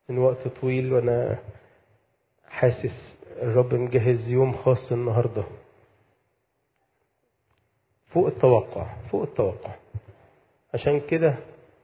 من وقت طويل وانا حاسس الرب مجهز يوم خاص النهارده فوق التوقع فوق التوقع عشان كده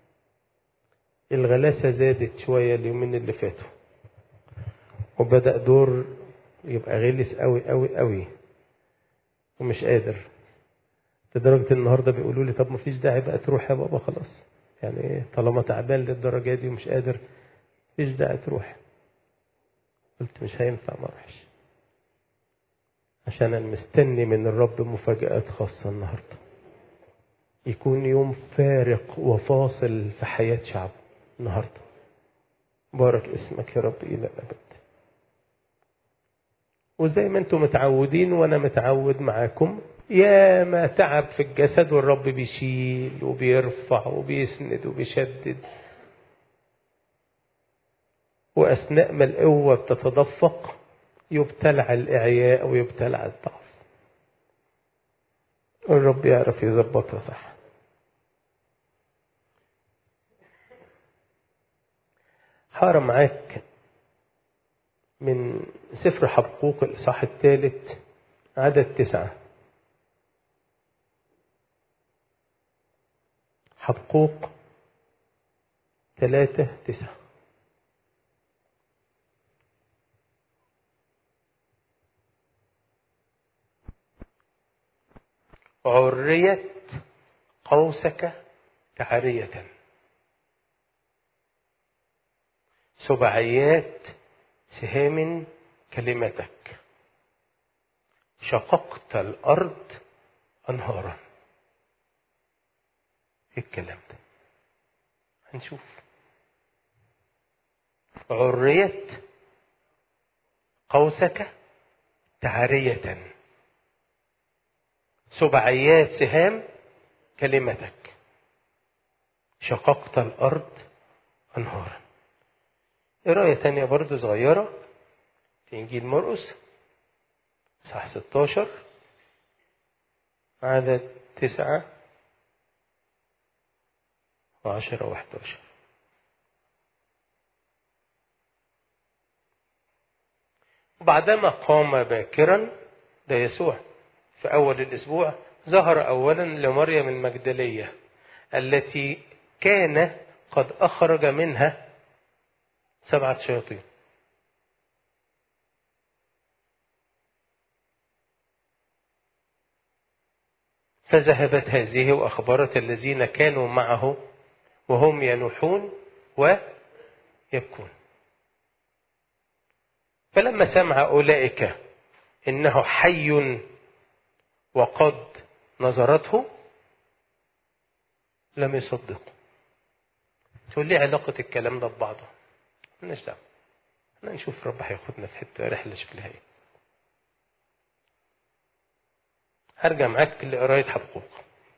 الغلاسة زادت شوية اليومين اللي فاتوا وبدأ دور يبقى غلس قوي قوي قوي ومش قادر لدرجة النهاردة بيقولوا لي طب مفيش داعي بقى تروح يا بابا خلاص يعني طالما تعبان للدرجة دي ومش قادر مفيش داعي تروح قلت مش هينفع ما اروحش عشان انا مستني من الرب مفاجآت خاصة النهاردة يكون يوم فارق وفاصل في حياة شعبه النهاردة بارك اسمك يا رب إلى الأبد وزي ما انتم متعودين وانا متعود معاكم يا ما تعب في الجسد والرب بيشيل وبيرفع وبيسند وبيشدد وأثناء ما القوة بتتدفق يبتلع الإعياء ويبتلع الضعف الرب يعرف يظبطها صح هقرا معاك من سفر حبقوق الإصحاح الثالث عدد تسعة حبقوق ثلاثة تسعة عريت قوسك تعرية سبعيات سهام كلمتك شققت الأرض أنهارا ايه الكلام ده هنشوف عريت قوسك تعرية سبعيات سهام كلمتك شققت الأرض أنهارا قراية تانية برضو صغيرة في إنجيل مرقس صح 16 عدد تسعة وعشرة وحداشر وبعدما قام باكرا ده يسوع في أول الأسبوع ظهر أولا لمريم المجدلية التي كان قد أخرج منها سبعة شياطين فذهبت هذه وأخبرت الذين كانوا معه وهم ينوحون ويبكون فلما سمع أولئك إنه حي وقد نظرته لم يصدقوا تقول لي علاقة الكلام ده ببعضه مالناش دعوة احنا نشوف رب هياخدنا في حتة رحلة شكلها ايه هرجع معاك لقراية حبقوق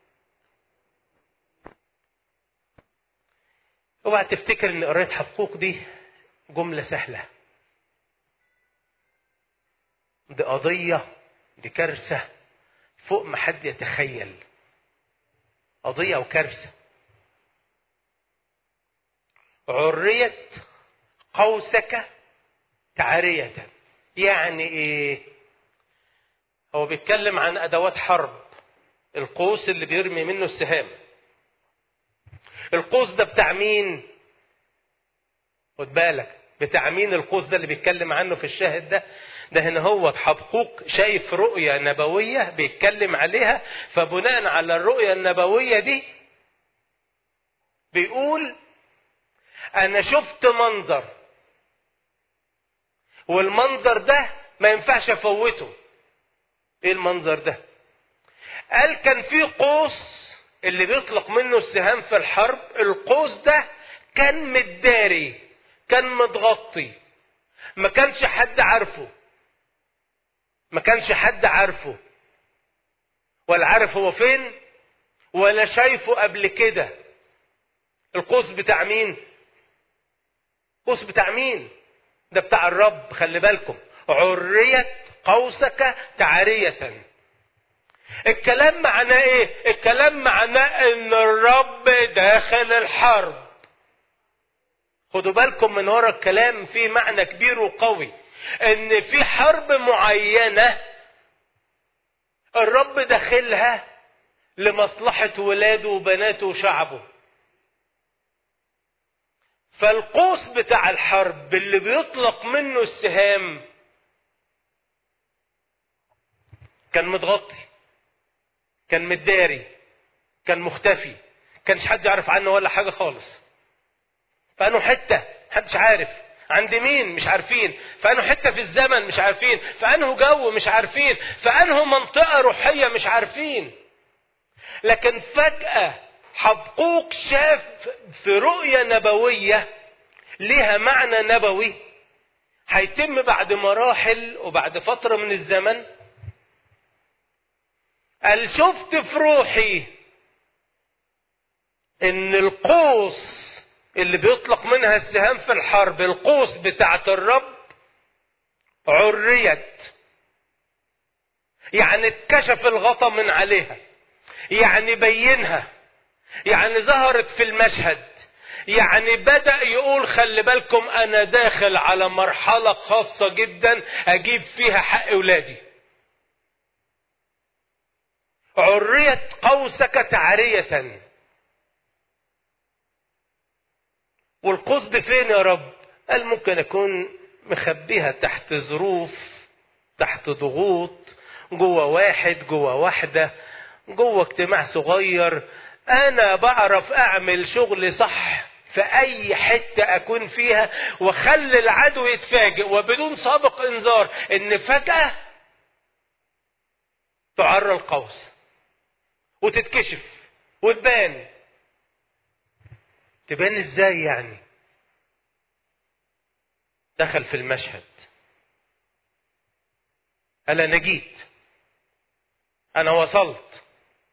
اوعى تفتكر ان قراية حبقوق دي جملة سهلة دي قضية دي كارثة فوق ما حد يتخيل قضية وكارثة عرية قوسك تعرية يعني ايه هو بيتكلم عن ادوات حرب القوس اللي بيرمي منه السهام القوس ده بتاع مين خد بالك بتاع مين القوس ده اللي بيتكلم عنه في الشاهد ده ده هنا هو حبقوق شايف رؤية نبوية بيتكلم عليها فبناء على الرؤية النبوية دي بيقول أنا شفت منظر والمنظر ده ما ينفعش أفوته إيه المنظر ده؟ قال كان في قوس اللي بيطلق منه السهام في الحرب القوس ده كان متداري كان متغطي ما كانش حد عارفه ما كانش حد عارفه ولا عارف هو فين ولا شايفه قبل كده القوس بتاع مين قوس بتاع مين ده بتاع الرب خلي بالكم عرية قوسك تعرية الكلام معناه ايه الكلام معناه ان الرب داخل الحرب خدوا بالكم من ورا الكلام في معنى كبير وقوي ان في حرب معينة الرب داخلها لمصلحة ولاده وبناته وشعبه فالقوس بتاع الحرب اللي بيطلق منه السهام كان متغطي كان متداري كان مختفي كانش حد يعرف عنه ولا حاجة خالص فانه حتة محدش عارف عند مين مش عارفين فانه حتة في الزمن مش عارفين فانه جو مش عارفين فانه منطقة روحية مش عارفين لكن فجأة حبقوق شاف في رؤية نبوية لها معنى نبوي هيتم بعد مراحل وبعد فترة من الزمن قال شفت في روحي ان القوس اللي بيطلق منها السهام في الحرب القوس بتاعت الرب عريت يعني اتكشف الغطا من عليها يعني بينها يعني ظهرت في المشهد يعني بدأ يقول خلي بالكم أنا داخل على مرحلة خاصة جدا أجيب فيها حق أولادي عريت قوسك تعرية والقوس دي فين يا رب قال ممكن أكون مخبيها تحت ظروف تحت ضغوط جوه واحد جوه واحدة جوه اجتماع صغير انا بعرف اعمل شغل صح في اي حتة اكون فيها واخلي العدو يتفاجئ وبدون سابق انذار ان فجأة تعرى القوس وتتكشف وتبان تبان ازاي يعني دخل في المشهد قال انا جيت انا وصلت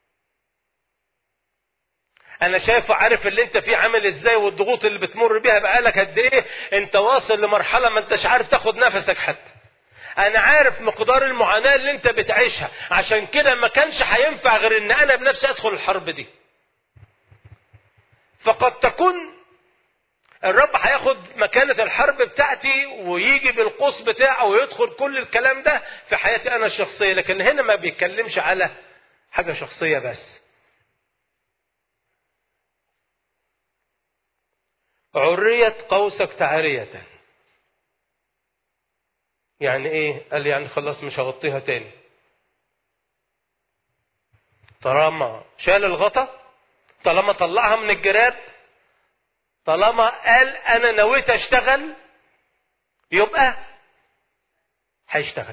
انا شايف وعارف اللي انت فيه عامل ازاي والضغوط اللي بتمر بيها بقالك قد ايه انت واصل لمرحله ما انتش عارف تاخد نفسك حتى انا عارف مقدار المعاناه اللي انت بتعيشها عشان كده ما كانش هينفع غير ان انا بنفسي ادخل الحرب دي فقد تكون الرب هياخد مكانة الحرب بتاعتي ويجي بالقوس بتاعه ويدخل كل الكلام ده في حياتي أنا الشخصية لكن هنا ما بيتكلمش على حاجة شخصية بس عريت قوسك تعرية يعني ايه قال يعني خلاص مش هغطيها تاني طالما شال الغطا طالما طلعها من الجراب طالما قال انا نويت اشتغل يبقى هيشتغل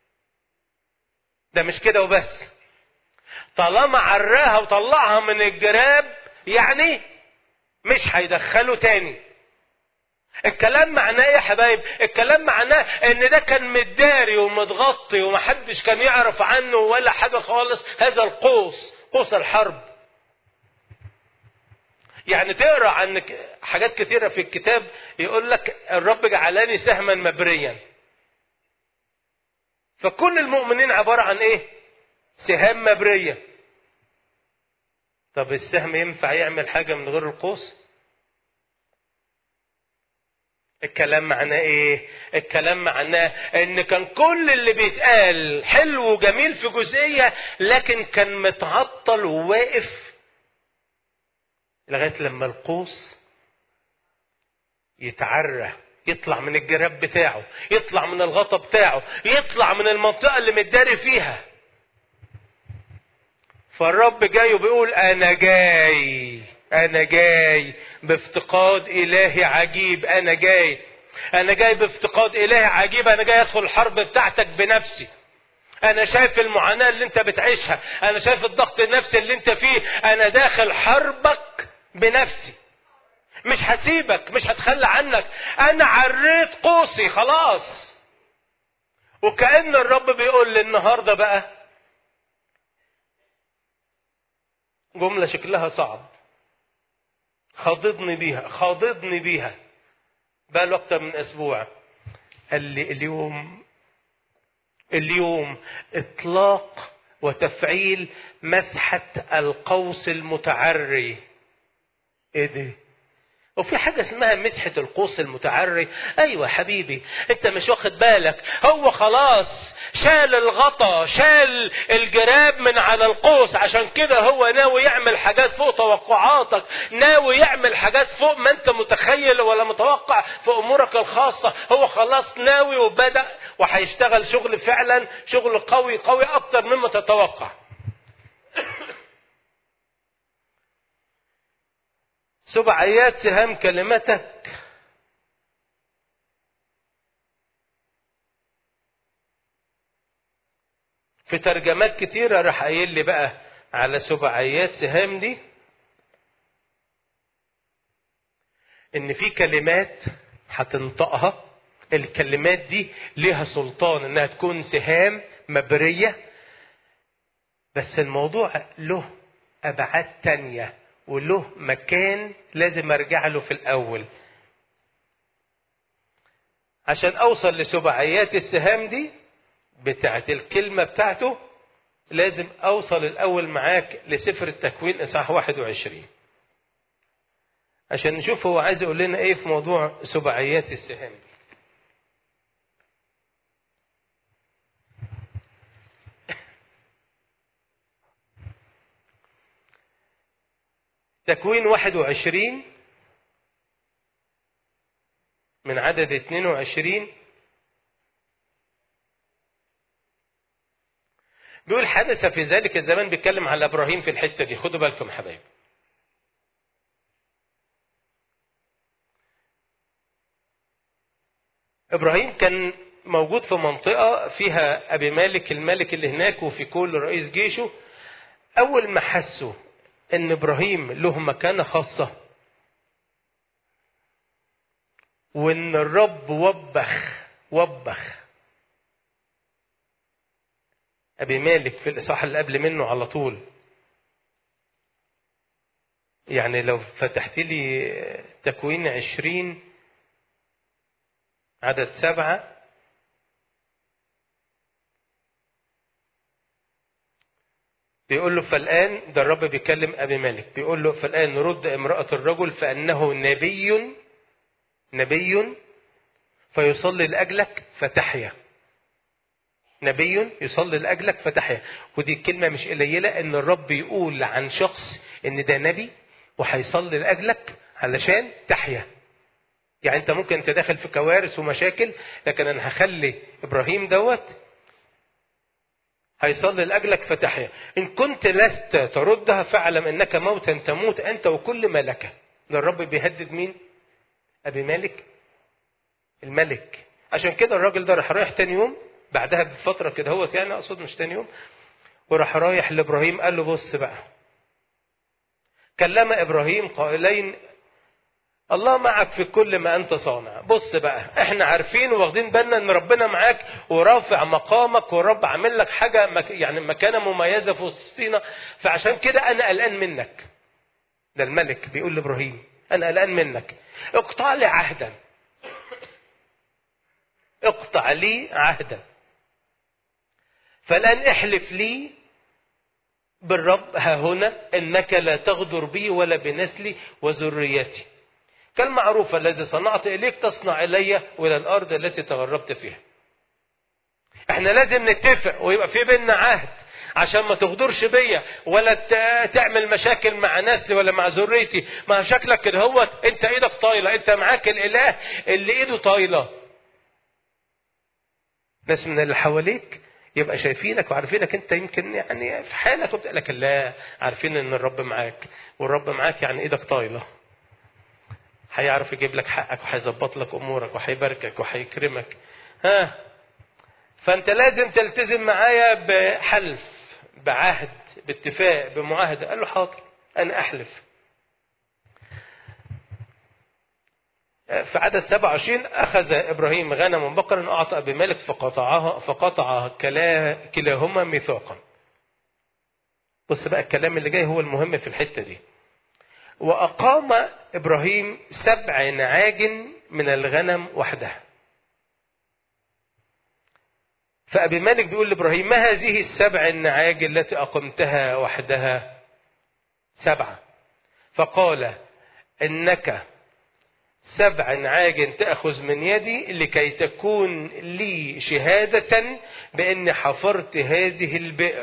ده مش كده وبس طالما عراها وطلعها من الجراب يعني مش هيدخله تاني الكلام معناه ايه يا حبايب الكلام معناه ان ده كان متداري ومتغطي ومحدش كان يعرف عنه ولا حاجه خالص هذا القوس قوس الحرب يعني تقرا عن حاجات كثيره في الكتاب يقول لك الرب جعلني سهما مبريا فكل المؤمنين عباره عن ايه سهام مبريه طب السهم ينفع يعمل حاجه من غير القوس الكلام معناه ايه الكلام معناه ان كان كل اللي بيتقال حلو وجميل في جزئيه لكن كان متعطل وواقف لغايه لما القوس يتعرى يطلع من الجراب بتاعه يطلع من الغطا بتاعه يطلع من المنطقه اللي متداري فيها فالرب جاي وبيقول انا جاي انا جاي بافتقاد الهي عجيب انا جاي انا جاي بافتقاد الهي عجيب انا جاي ادخل الحرب بتاعتك بنفسي انا شايف المعاناة اللي انت بتعيشها انا شايف الضغط النفسي اللي انت فيه انا داخل حربك بنفسي مش هسيبك مش هتخلى عنك انا عريت قوسي خلاص وكأن الرب بيقول لي النهاردة بقى جملة شكلها صعب خاضضني بيها خاضضني بيها بقى له أكتر من أسبوع قال لي اليوم اليوم إطلاق وتفعيل مسحة القوس المتعري إيه ده؟ وفي حاجة اسمها مسحة القوس المتعري أيوة حبيبي أنت مش واخد بالك هو خلاص شال الغطا شال الجراب من على القوس عشان كده هو ناوي يعمل حاجات فوق توقعاتك ناوي يعمل حاجات فوق ما أنت متخيل ولا متوقع في أمورك الخاصة هو خلاص ناوي وبدأ وهيشتغل شغل فعلا شغل قوي قوي أكتر مما تتوقع سبعيات سهام كلمتك في ترجمات كتيرة راح قايل لي بقى على سبعيات سهام دي ان في كلمات هتنطقها الكلمات دي ليها سلطان انها تكون سهام مبرية بس الموضوع له ابعاد تانيه وله مكان لازم ارجع له في الاول عشان اوصل لسبعيات السهام دي بتاعت الكلمة بتاعته لازم اوصل الاول معاك لسفر التكوين اصحاح 21 عشان نشوف هو عايز يقول لنا ايه في موضوع سبعيات السهام دي تكوين 21 من عدد 22 بيقول حدث في ذلك الزمان بيتكلم على ابراهيم في الحته دي خدوا بالكم حبايب ابراهيم كان موجود في منطقه فيها ابي مالك الملك اللي هناك وفي كل رئيس جيشه اول ما حسوا ان ابراهيم له مكانه خاصه وان الرب وبخ وبخ ابي مالك في الاصحاح اللي قبل منه على طول يعني لو فتحت لي تكوين عشرين عدد سبعة بيقول له فالآن ده الرب بيكلم أبي مالك بيقول له فالآن رد امرأة الرجل فأنه نبي نبي فيصلي لأجلك فتحيا نبي يصلي لأجلك فتحيا ودي الكلمة مش قليلة إن الرب يقول عن شخص إن ده نبي وهيصلي لأجلك علشان تحيا يعني أنت ممكن أنت داخل في كوارث ومشاكل لكن أنا هخلي إبراهيم دوت هيصلي لأجلك فتحيا إن كنت لست تردها فاعلم إنك موتا تموت أنت وكل ما لك ده الرب بيهدد مين أبي مالك الملك عشان كده الراجل ده راح رايح تاني يوم بعدها بفترة كده هو يعني أقصد مش تاني يوم وراح رايح لإبراهيم قال له بص بقى كلم إبراهيم قائلين الله معك في كل ما أنت صانع بص بقى احنا عارفين واخدين بالنا ان ربنا معاك ورافع مقامك والرب عامل لك حاجة مك يعني مكانة مميزة في وسطينا فعشان كده أنا قلقان منك ده الملك بيقول لإبراهيم أنا قلقان منك اقطع لي عهدا اقطع لي عهدا فالآن احلف لي بالرب ها هنا انك لا تغدر بي ولا بنسلي وذريتي كالمعروف الذي صنعت اليك تصنع الي والى الارض التي تغربت فيها احنا لازم نتفق ويبقى في بيننا عهد عشان ما تغدرش بيا ولا تعمل مشاكل مع نسلي ولا مع ذريتي ما شكلك كده هو انت ايدك طايله انت معاك الاله اللي ايده طايله ناس من اللي حواليك يبقى شايفينك وعارفينك انت يمكن يعني في حالك وبتقول لك لا عارفين ان الرب معاك والرب معاك يعني ايدك طايله هيعرف يجيب لك حقك وهيظبط لك امورك وهيباركك وهيكرمك ها فانت لازم تلتزم معايا بحلف بعهد باتفاق بمعاهده قال له حاضر انا احلف في عدد 27 أخذ إبراهيم غنما بقرا أعطى أبي مالك فقطعها فقطع كلا كلاهما ميثاقا. بص بقى الكلام اللي جاي هو المهم في الحتة دي. وأقام إبراهيم سبع نعاج من الغنم وحدها. فأبي مالك بيقول لإبراهيم ما هذه السبع النعاج التي أقمتها وحدها؟ سبعة. فقال إنك سبع نعاج تأخذ من يدي لكي تكون لي شهادة بأني حفرت هذه البئر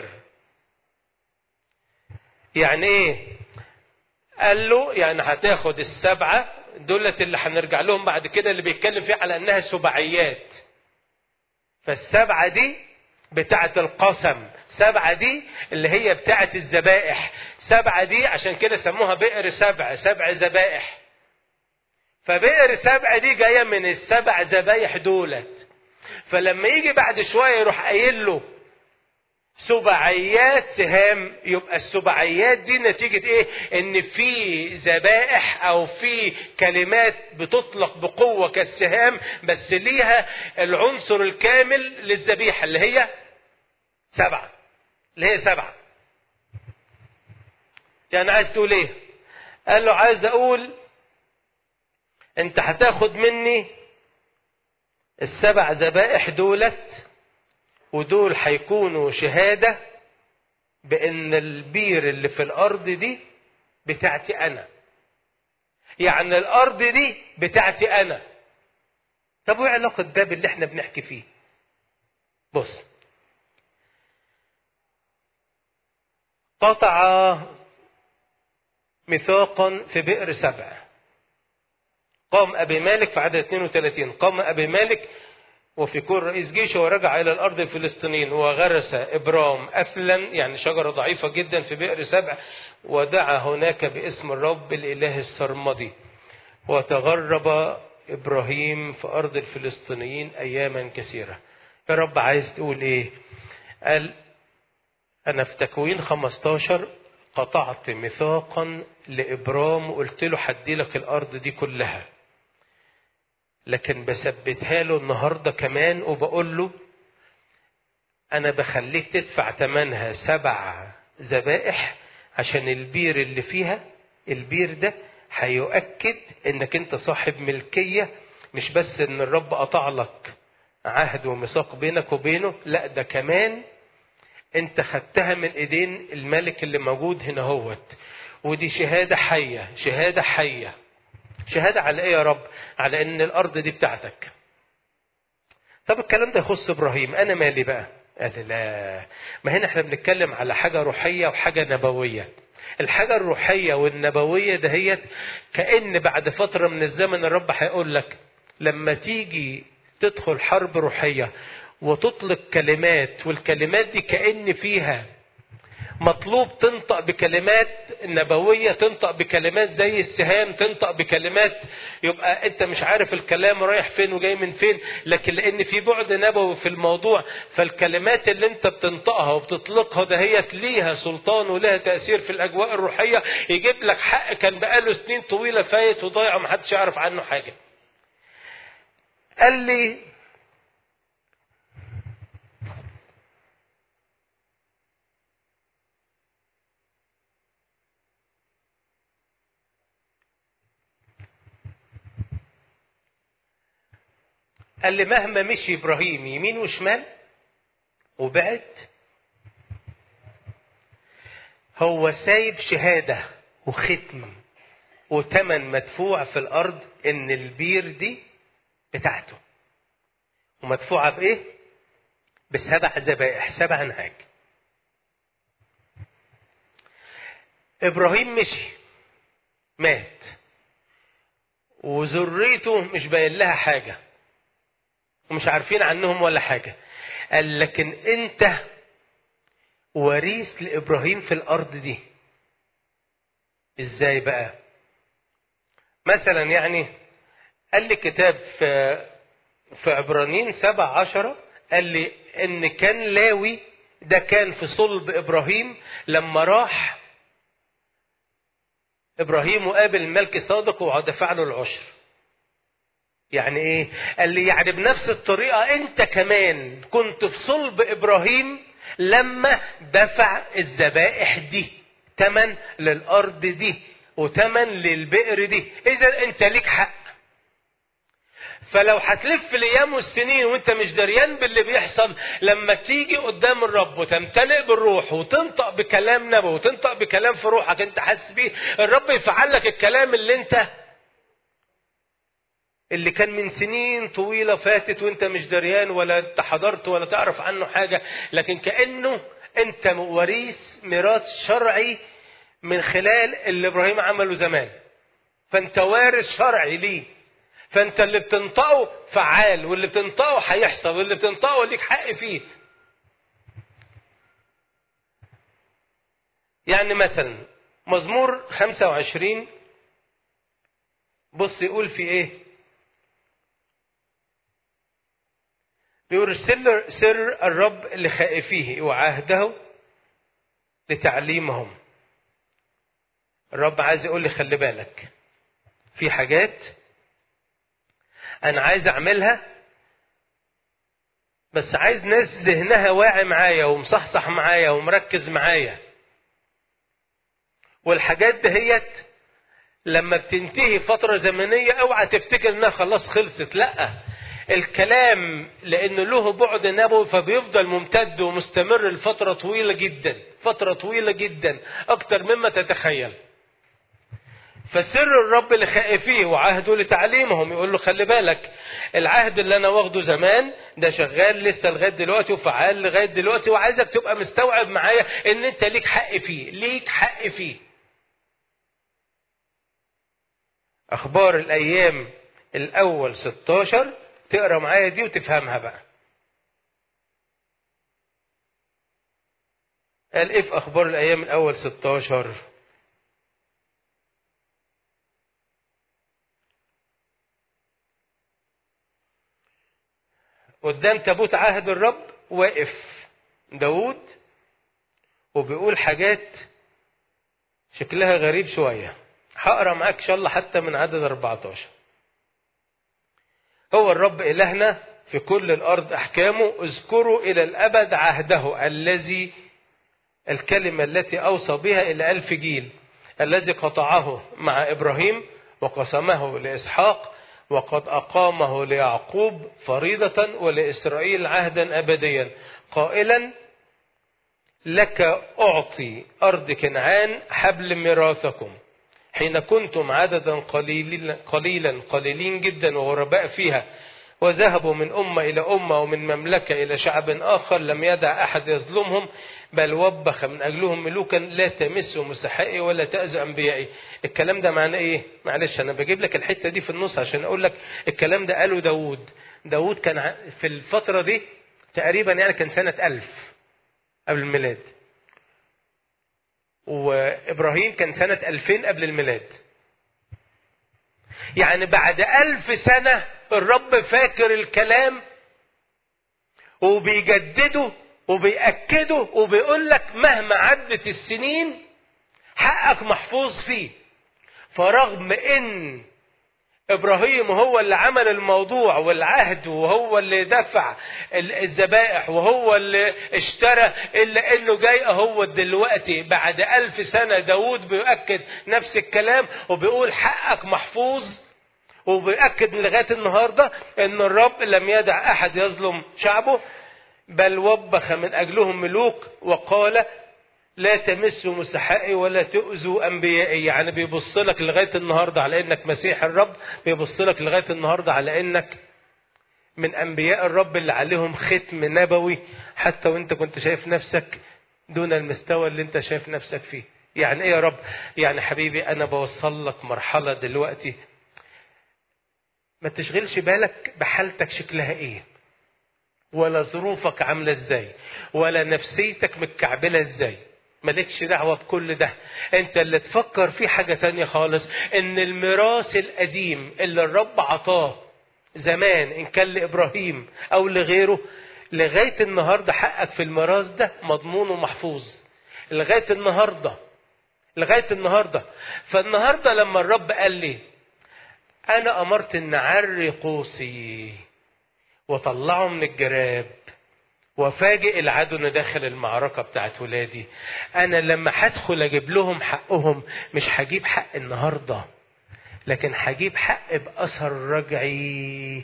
يعني ايه قال له يعني هتاخد السبعة دولت اللي هنرجع لهم بعد كده اللي بيتكلم فيه على انها سبعيات فالسبعة دي بتاعة القسم سبعة دي اللي هي بتاعة الذبائح سبعة دي عشان كده سموها بئر سبع سبع ذبائح فبئر سبع دي جاية من السبع ذبايح دولت فلما يجي بعد شوية يروح قايل له سبعيات سهام يبقى السبعيات دي نتيجة ايه ان في ذبائح او في كلمات بتطلق بقوة كالسهام بس ليها العنصر الكامل للذبيحة اللي هي سبعة اللي هي سبعة يعني عايز تقول ايه قال له عايز اقول انت هتاخد مني السبع ذبائح دولت ودول هيكونوا شهادة بأن البير اللي في الأرض دي بتاعتي أنا يعني الأرض دي بتاعتي أنا طب وإيه علاقة ده باللي احنا بنحكي فيه بص قطع ميثاقا في بئر سبع قام أبي مالك في عدد 32 قام أبي مالك وفي كل رئيس جيش ورجع إلى الأرض الفلسطينيين وغرس إبرام أفلا يعني شجرة ضعيفة جدا في بئر سبع ودعا هناك باسم الرب الإله السرمدي وتغرب إبراهيم في أرض الفلسطينيين أياما كثيرة يا رب عايز تقول إيه قال أنا في تكوين 15 قطعت ميثاقا لإبرام وقلت له حدي لك الأرض دي كلها لكن بثبتها له النهارده كمان وبقول له انا بخليك تدفع ثمنها سبع ذبائح عشان البير اللي فيها البير ده هيؤكد انك انت صاحب ملكيه مش بس ان الرب قطع لك عهد وميثاق بينك وبينه لا ده كمان انت خدتها من ايدين الملك اللي موجود هنا هوت ودي شهاده حيه شهاده حيه شهادة على ايه يا رب على ان الارض دي بتاعتك طب الكلام ده يخص ابراهيم انا مالي بقى قال لا ما هنا احنا بنتكلم على حاجة روحية وحاجة نبوية الحاجة الروحية والنبوية دهيت كأن بعد فترة من الزمن الرب هيقول لك لما تيجي تدخل حرب روحية وتطلق كلمات والكلمات دي كأن فيها مطلوب تنطق بكلمات نبوية تنطق بكلمات زي السهام تنطق بكلمات يبقى انت مش عارف الكلام رايح فين وجاي من فين لكن لان في بعد نبوي في الموضوع فالكلمات اللي انت بتنطقها وبتطلقها دهيت ليها سلطان ولها تأثير في الاجواء الروحية يجيب لك حق كان بقاله سنين طويلة فايت وضايع ومحدش يعرف عنه حاجة قال لي قال لي مهما مشي ابراهيم يمين وشمال وبعد هو سايب شهاده وختم وتمن مدفوع في الارض ان البير دي بتاعته ومدفوعه بايه بسبع ذبائح سبع نهاج ابراهيم مشي مات وذريته مش باين لها حاجه ومش عارفين عنهم ولا حاجة قال لكن انت وريث لإبراهيم في الأرض دي ازاي بقى مثلا يعني قال لي كتاب في في عبرانيين سبع عشرة قال لي ان كان لاوي ده كان في صلب ابراهيم لما راح ابراهيم وقابل الملك صادق ودفع له العشر يعني ايه قال لي يعني بنفس الطريقة انت كمان كنت في صلب ابراهيم لما دفع الذبائح دي تمن للارض دي وتمن للبئر دي اذا انت ليك حق فلو هتلف الايام والسنين وانت مش دريان باللي بيحصل لما تيجي قدام الرب وتمتلئ بالروح وتنطق بكلام نبوي وتنطق بكلام في روحك انت حاسس بيه الرب يفعل لك الكلام اللي انت اللي كان من سنين طويلة فاتت وانت مش دريان ولا انت حضرت ولا تعرف عنه حاجة لكن كأنه انت وريث ميراث شرعي من خلال اللي ابراهيم عمله زمان فانت وارث شرعي ليه فانت اللي بتنطقه فعال واللي بتنطقه هيحصل واللي بتنطقه ليك حق فيه يعني مثلا مزمور 25 بص يقول في ايه بيقول سر, سر الرب لخائفيه وعهده لتعليمهم الرب عايز يقول لي خلي بالك في حاجات انا عايز اعملها بس عايز ناس ذهنها واعي معايا ومصحصح معايا ومركز معايا والحاجات دهيت لما بتنتهي فترة زمنية اوعى تفتكر انها خلاص خلصت لا الكلام لانه له بعد نبوي فبيفضل ممتد ومستمر لفترة طويلة جدا فترة طويلة جدا اكتر مما تتخيل فسر الرب لخائفيه وعهده لتعليمهم يقول له خلي بالك العهد اللي انا واخده زمان ده شغال لسه لغايه دلوقتي وفعال لغايه دلوقتي وعايزك تبقى مستوعب معايا ان انت ليك حق فيه ليك حق فيه اخبار الايام الاول 16 تقرا معايا دي وتفهمها بقى قال ايه في اخبار الايام الاول 16 قدام تابوت عهد الرب واقف داود وبيقول حاجات شكلها غريب شوية هقرا معاك ان شاء الله حتى من عدد 14 هو الرب إلهنا في كل الأرض أحكامه اذكروا إلى الأبد عهده الذي الكلمة التي أوصى بها إلى ألف جيل الذي قطعه مع إبراهيم وقسمه لإسحاق وقد أقامه ليعقوب فريضة ولإسرائيل عهدا أبديا قائلا لك أعطي أرض كنعان حبل ميراثكم حين كنتم عددا قليلا قليلا قليلين جدا وغرباء فيها وذهبوا من أمة إلى أمة ومن مملكة إلى شعب آخر لم يدع أحد يظلمهم بل وبخ من أجلهم ملوكا لا تمسوا مسحائي ولا تأذوا أنبيائي الكلام ده معناه إيه؟ معلش أنا بجيب لك الحتة دي في النص عشان أقول لك الكلام ده قاله داود داود كان في الفترة دي تقريبا يعني كان سنة ألف قبل الميلاد وإبراهيم كان سنة ألفين قبل الميلاد يعني بعد ألف سنة الرب فاكر الكلام وبيجدده وبيأكده وبيقول لك مهما عدت السنين حقك محفوظ فيه فرغم ان ابراهيم هو اللي عمل الموضوع والعهد وهو اللي دفع الذبائح وهو اللي اشترى الا انه جاي هو دلوقتي بعد الف سنة داود بيؤكد نفس الكلام وبيقول حقك محفوظ وبيأكد لغاية النهاردة ان الرب لم يدع احد يظلم شعبه بل وبخ من اجلهم ملوك وقال لا تمسوا مسحائي ولا تؤذوا انبيائي يعني بيبص لك لغايه النهارده على انك مسيح الرب بيبص لك لغايه النهارده على انك من انبياء الرب اللي عليهم ختم نبوي حتى وانت كنت شايف نفسك دون المستوى اللي انت شايف نفسك فيه يعني ايه يا رب يعني حبيبي انا بوصل لك مرحله دلوقتي ما تشغلش بالك بحالتك شكلها ايه ولا ظروفك عامله ازاي ولا نفسيتك متكعبله ازاي مالكش دعوة بكل ده انت اللي تفكر في حاجة تانية خالص ان الميراث القديم اللي الرب عطاه زمان ان كان لابراهيم او لغيره لغاية النهاردة حقك في الميراث ده مضمون ومحفوظ لغاية النهاردة لغاية النهاردة فالنهاردة لما الرب قال لي انا امرت ان اعري قوسي وطلعه من الجراب وفاجئ العدو ان داخل المعركه بتاعت ولادي انا لما هدخل اجيب لهم حقهم مش هجيب حق النهارده لكن هجيب حق باثر رجعي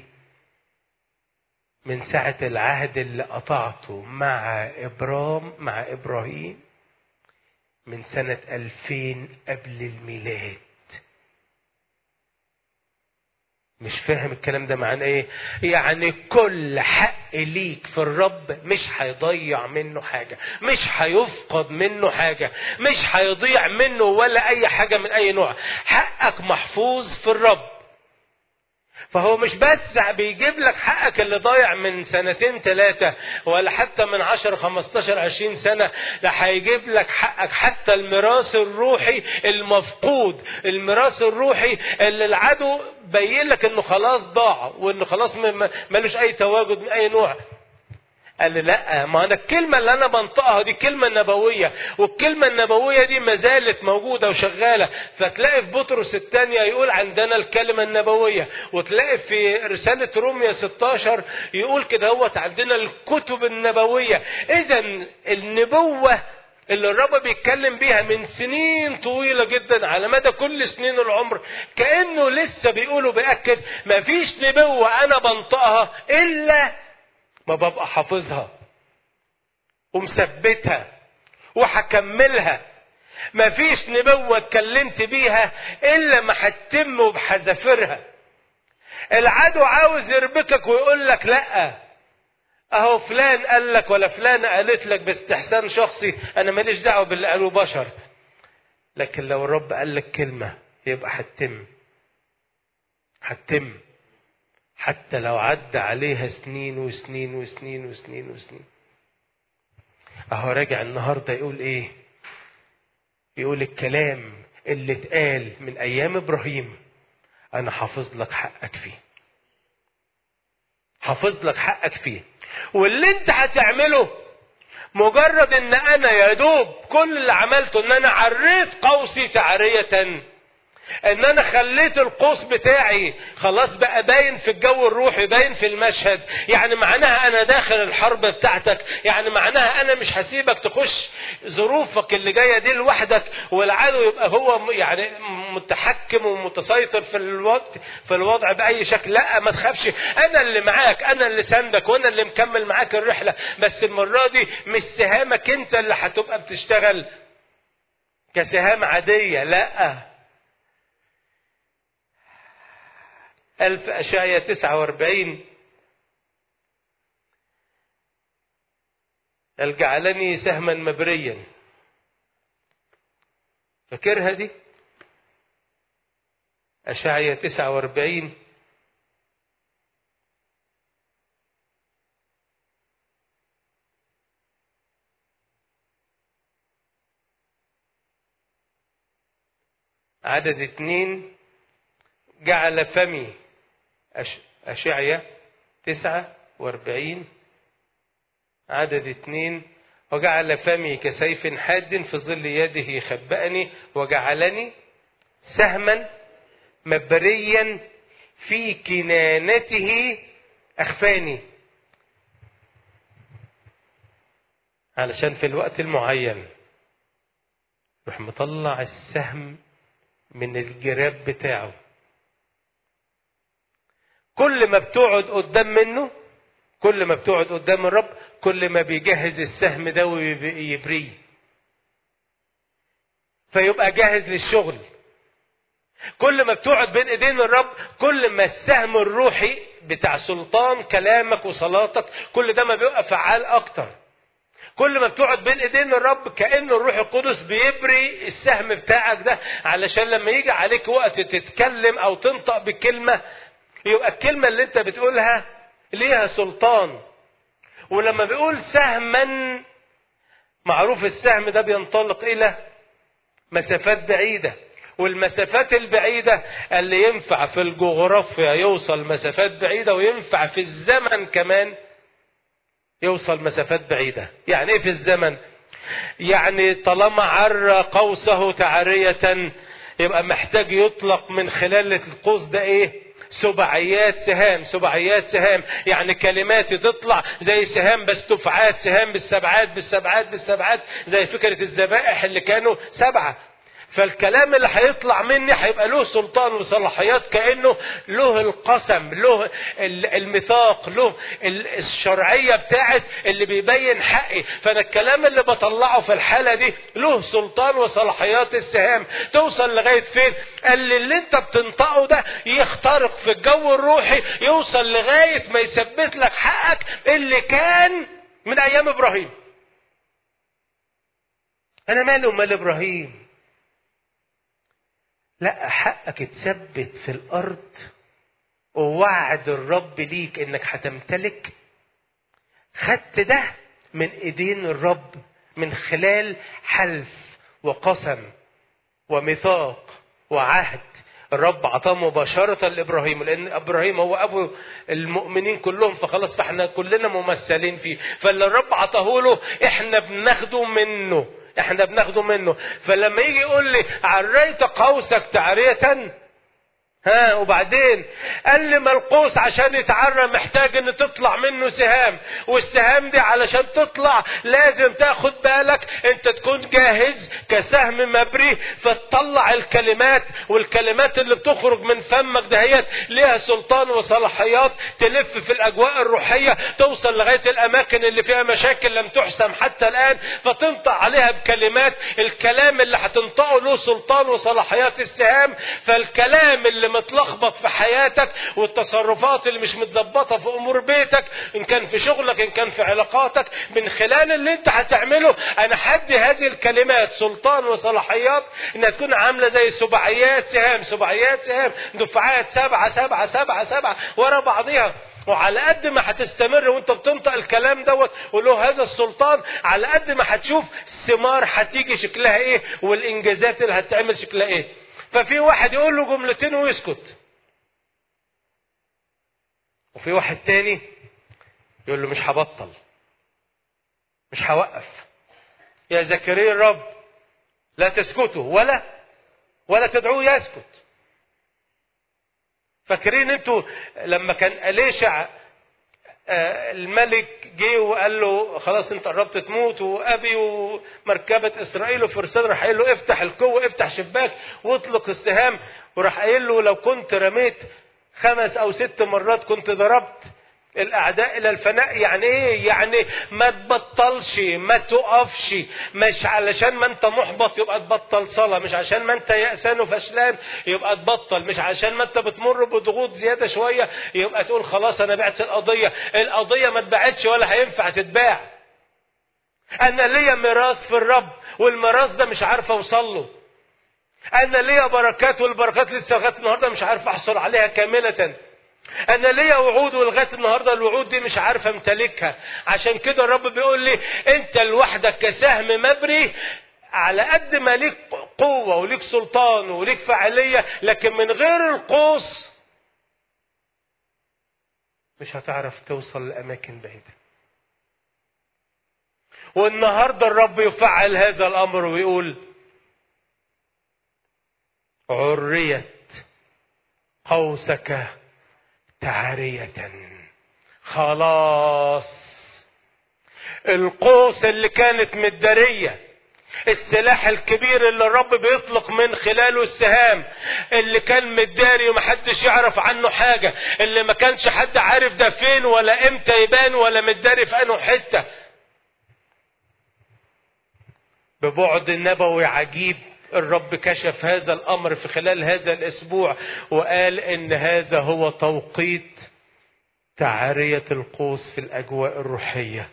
من ساعة العهد اللي قطعته مع إبرام مع إبراهيم من سنة ألفين قبل الميلاد مش فاهم الكلام ده معناه ايه يعني كل حق ليك في الرب مش هيضيع منه حاجة مش هيفقد منه حاجة مش هيضيع منه ولا اي حاجة من اي نوع حقك محفوظ في الرب فهو مش بس بيجيب لك حقك اللي ضايع من سنتين ثلاثة ولا حتى من عشر خمستاشر عشرين سنة لا هيجيب لك حقك حتى الميراث الروحي المفقود الميراث الروحي اللي العدو بين لك انه خلاص ضاع وانه خلاص ملوش اي تواجد من اي نوع قال لي لا ما انا الكلمه اللي انا بنطقها دي كلمه نبويه والكلمه النبويه دي ما زالت موجوده وشغاله فتلاقي في بطرس الثانيه يقول عندنا الكلمه النبويه وتلاقي في رساله روميا 16 يقول كده هوت عندنا الكتب النبويه اذا النبوه اللي الرب بيتكلم بيها من سنين طويلة جدا على مدى كل سنين العمر كأنه لسه بيقولوا بيأكد مفيش نبوة أنا بنطقها إلا ما ببقى حافظها ومثبتها وهكملها مفيش نبوة اتكلمت بيها إلا ما هتتم بحذافيرها العدو عاوز يربكك ويقول لك لأ أهو فلان قال لك ولا فلانة قالت لك باستحسان شخصي أنا ماليش دعوة باللي قالوه بشر لكن لو الرب قال لك كلمة يبقى هتتم هتتم حتى لو عدى عليها سنين وسنين وسنين وسنين وسنين اهو راجع النهارده يقول ايه يقول الكلام اللي اتقال من ايام ابراهيم انا حافظ لك حقك فيه حافظ لك حقك فيه واللي انت هتعمله مجرد ان انا يا دوب كل اللي عملته ان انا عريت قوسي تعريه ان انا خليت القوس بتاعي خلاص بقى باين في الجو الروحي باين في المشهد يعني معناها انا داخل الحرب بتاعتك يعني معناها انا مش هسيبك تخش ظروفك اللي جايه دي لوحدك والعدو يبقى هو يعني متحكم ومتسيطر في الوضع في الوضع باي شكل لا ما تخافش انا اللي معاك انا اللي ساندك وانا اللي مكمل معاك الرحله بس المره دي مش سهامك انت اللي هتبقى بتشتغل كسهام عاديه لا ألف أشعية تسعة واربعين قال جعلني سهما مبريا فاكرها دي أشعية تسعة واربعين عدد اتنين جعل فمي أش... أشعية تسعة واربعين عدد اتنين وجعل فمي كسيف حاد في ظل يده خبأني وجعلني سهما مبريا في كنانته أخفاني علشان في الوقت المعين يروح مطلع السهم من الجراب بتاعه كل ما بتقعد قدام منه كل ما بتقعد قدام الرب كل ما بيجهز السهم ده ويبريه فيبقى جاهز للشغل كل ما بتقعد بين ايدين الرب كل ما السهم الروحي بتاع سلطان كلامك وصلاتك كل ده ما بيبقى فعال اكتر كل ما بتقعد بين ايدين الرب كأن الروح القدس بيبري السهم بتاعك ده علشان لما يجي عليك وقت تتكلم او تنطق بكلمة يبقى الكلمة اللي انت بتقولها ليها سلطان ولما بيقول سهما معروف السهم ده بينطلق الى مسافات بعيدة والمسافات البعيدة اللي ينفع في الجغرافيا يوصل مسافات بعيدة وينفع في الزمن كمان يوصل مسافات بعيدة يعني ايه في الزمن يعني طالما عرى قوسه تعرية يبقى محتاج يطلق من خلال القوس ده ايه سبعيات سهام سبعيات سهام يعني كلمات تطلع زي سهام بس تفعات سهام بالسبعات بالسبعات بالسبعات زي فكرة الذبائح اللي كانوا سبعة فالكلام اللي هيطلع مني هيبقى له سلطان وصلاحيات كانه له القسم له الميثاق له الشرعيه بتاعت اللي بيبين حقي فانا الكلام اللي بطلعه في الحاله دي له سلطان وصلاحيات السهام توصل لغايه فين قال لي اللي انت بتنطقه ده يخترق في الجو الروحي يوصل لغايه ما يثبت لك حقك اللي كان من ايام ابراهيم انا مالي ومال ابراهيم لا حقك اتثبت في الارض ووعد الرب ليك انك هتمتلك خدت ده من ايدين الرب من خلال حلف وقسم وميثاق وعهد الرب عطاه مباشرة لإبراهيم لأن إبراهيم هو أبو المؤمنين كلهم فخلاص فإحنا كلنا ممثلين فيه فاللي الرب عطاه له إحنا بناخده منه احنا بناخده منه فلما يجي يقول لي عريت قوسك تعرية ها وبعدين قال لي ما القوس عشان يتعرى محتاج ان تطلع منه سهام والسهام دي علشان تطلع لازم تاخد بالك انت تكون جاهز كسهم مبري فتطلع الكلمات والكلمات اللي بتخرج من فمك دهيت ليها سلطان وصلاحيات تلف في الاجواء الروحيه توصل لغايه الاماكن اللي فيها مشاكل لم تحسم حتى الان فتنطق عليها بكلمات الكلام اللي هتنطقه له سلطان وصلاحيات السهام فالكلام اللي متلخبط في حياتك والتصرفات اللي مش متظبطه في امور بيتك ان كان في شغلك ان كان في علاقاتك من خلال اللي انت هتعمله انا حدي هذه الكلمات سلطان وصلاحيات انها تكون عامله زي سباعيات سهام سباعيات سهام دفعات سبعه سبعه سبعه سبعه ورا بعضيها وعلى قد ما هتستمر وانت بتنطق الكلام دوت وله هذا السلطان على قد ما هتشوف الثمار هتيجي شكلها ايه والانجازات اللي هتعمل شكلها ايه ففي واحد يقول له جملتين ويسكت وفي واحد تاني يقول له مش هبطل مش هوقف يا زكريا الرب لا تسكتوا ولا ولا تدعوه يسكت فاكرين انتوا لما كان أليشع الملك جه وقال له خلاص انت قربت تموت وابي ومركبه اسرائيل وفرسان راح قايل له افتح القوه افتح شباك واطلق السهام وراح قايل له لو كنت رميت خمس او ست مرات كنت ضربت الاعداء الى الفناء يعني ايه يعني ما تبطلش ما تقفش مش علشان ما انت محبط يبقى تبطل صلاه مش عشان ما انت يأسان وفشلان يبقى تبطل مش عشان ما انت بتمر بضغوط زياده شويه يبقى تقول خلاص انا بعت القضيه القضيه ما اتباعتش ولا هينفع تتباع انا ليا ميراث في الرب والميراث ده مش عارف اوصل له انا ليا بركات والبركات لسه لغايه النهارده مش عارف احصل عليها كامله انا ليا وعود ولغايه النهارده الوعود دي مش عارف امتلكها عشان كده الرب بيقول لي انت لوحدك كسهم مبري على قد ما ليك قوة وليك سلطان وليك فعالية لكن من غير القوس مش هتعرف توصل لأماكن بعيدة والنهاردة الرب يفعل هذا الأمر ويقول عريت قوسك تعرية خلاص القوس اللي كانت مدارية السلاح الكبير اللي الرب بيطلق من خلاله السهام اللي كان مداري ومحدش يعرف عنه حاجة اللي ما كانش حد عارف ده فين ولا امتى يبان ولا مداري في انه حتة ببعد نبوي عجيب الرب كشف هذا الامر في خلال هذا الاسبوع وقال ان هذا هو توقيت تعرية القوس في الاجواء الروحية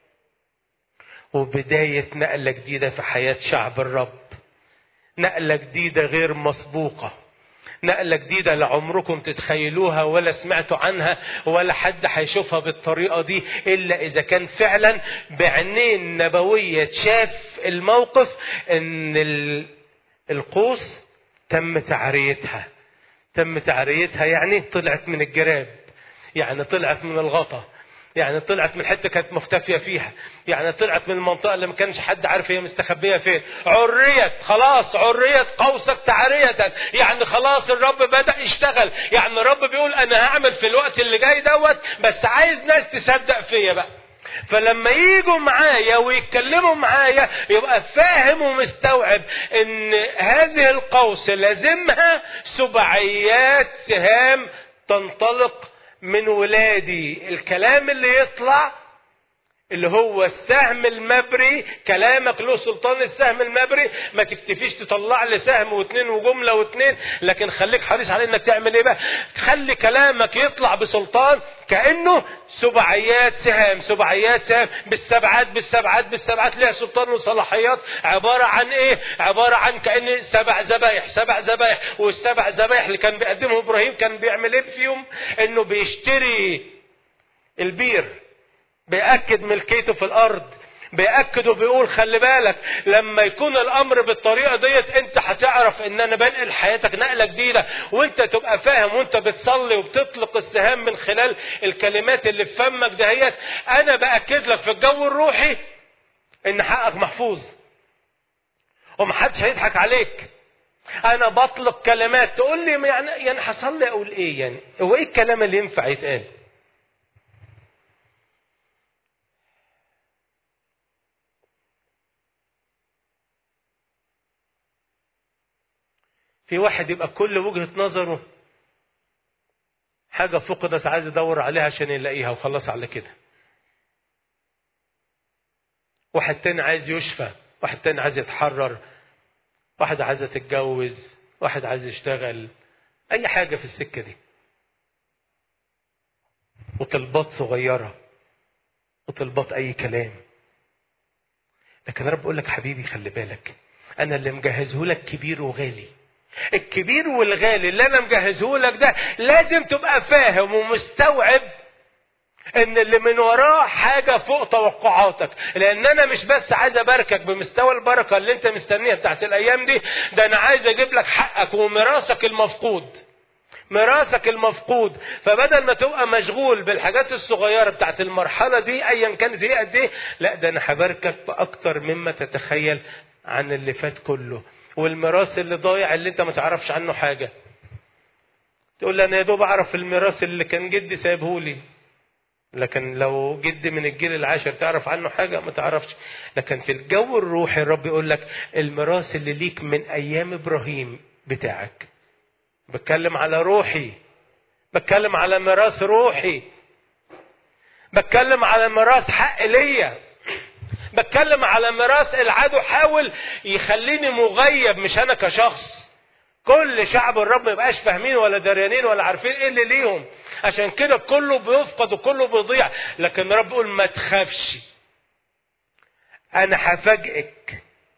وبداية نقلة جديدة في حياة شعب الرب نقلة جديدة غير مسبوقة نقلة جديدة لعمركم تتخيلوها ولا سمعتوا عنها ولا حد هيشوفها بالطريقة دي إلا إذا كان فعلا بعينين نبوية شاف الموقف إن القوس تم تعريتها تم تعريتها يعني طلعت من الجراب يعني طلعت من الغطا يعني طلعت من حته كانت مختفيه فيها يعني طلعت من المنطقه اللي ما كانش حد عارف هي مستخبيه فين عريت خلاص عريت قوسك تعريه يعني خلاص الرب بدا يشتغل يعني الرب بيقول انا هعمل في الوقت اللي جاي دوت بس عايز ناس تصدق فيا بقى فلما يجوا معايا ويتكلموا معايا يبقى فاهم ومستوعب ان هذه القوس لازمها سبعيات سهام تنطلق من ولادي الكلام اللي يطلع اللي هو السهم المبري كلامك له سلطان السهم المبري ما تكتفيش تطلع لي سهم واثنين وجملة واثنين لكن خليك حريص على انك تعمل ايه بقى خلي كلامك يطلع بسلطان كأنه سبعيات سهام سبعيات سهام بالسبعات بالسبعات بالسبعات ليها سلطان وصلاحيات عبارة عن ايه عبارة عن كأن سبع ذبايح سبع ذبايح والسبع ذبايح اللي كان بيقدمه ابراهيم كان بيعمل ايه فيهم انه بيشتري البير بيأكد ملكيته في الأرض بيأكد وبيقول خلي بالك لما يكون الأمر بالطريقة ديت أنت هتعرف إن أنا بنقل حياتك نقلة جديدة وأنت تبقى فاهم وأنت بتصلي وبتطلق السهام من خلال الكلمات اللي في فمك دهيت أنا بأكد لك في الجو الروحي إن حقك محفوظ ومحدش هيضحك عليك أنا بطلق كلمات تقول لي يعني يعني هصلي أقول إيه يعني هو إيه الكلام اللي ينفع يتقال؟ في واحد يبقى كل وجهة نظره حاجة فقدت عايز يدور عليها عشان يلاقيها وخلص على كده واحد تاني عايز يشفى واحد تاني عايز يتحرر واحد عايزة تتجوز واحد عايز يشتغل أي حاجة في السكة دي وطلبات صغيرة وطلبات أي كلام لكن رب بقول لك حبيبي خلي بالك أنا اللي مجهزه لك كبير وغالي الكبير والغالي اللي انا مجهزه لك ده لازم تبقى فاهم ومستوعب ان اللي من وراه حاجة فوق توقعاتك لان انا مش بس عايز اباركك بمستوى البركة اللي انت مستنيها بتاعت الايام دي ده انا عايز اجيب لك حقك وميراثك المفقود ميراثك المفقود فبدل ما تبقى مشغول بالحاجات الصغيرة بتاعت المرحلة دي ايا كانت هي قد ايه لا ده انا هباركك باكتر مما تتخيل عن اللي فات كله والميراث اللي ضايع اللي انت ما تعرفش عنه حاجة تقول لي انا يا دوب اعرف الميراث اللي كان جدي سايبه لي لكن لو جدي من الجيل العاشر تعرف عنه حاجة ما تعرفش لكن في الجو الروحي الرب يقول لك الميراث اللي ليك من ايام ابراهيم بتاعك بتكلم على روحي بتكلم على ميراث روحي بتكلم على ميراث حق ليا بتكلم على ميراث العدو حاول يخليني مغيب مش انا كشخص كل شعب الرب ما يبقاش فاهمين ولا دريانين ولا عارفين ايه اللي ليهم عشان كده كله بيفقد وكله بيضيع لكن الرب يقول ما تخافش انا هفاجئك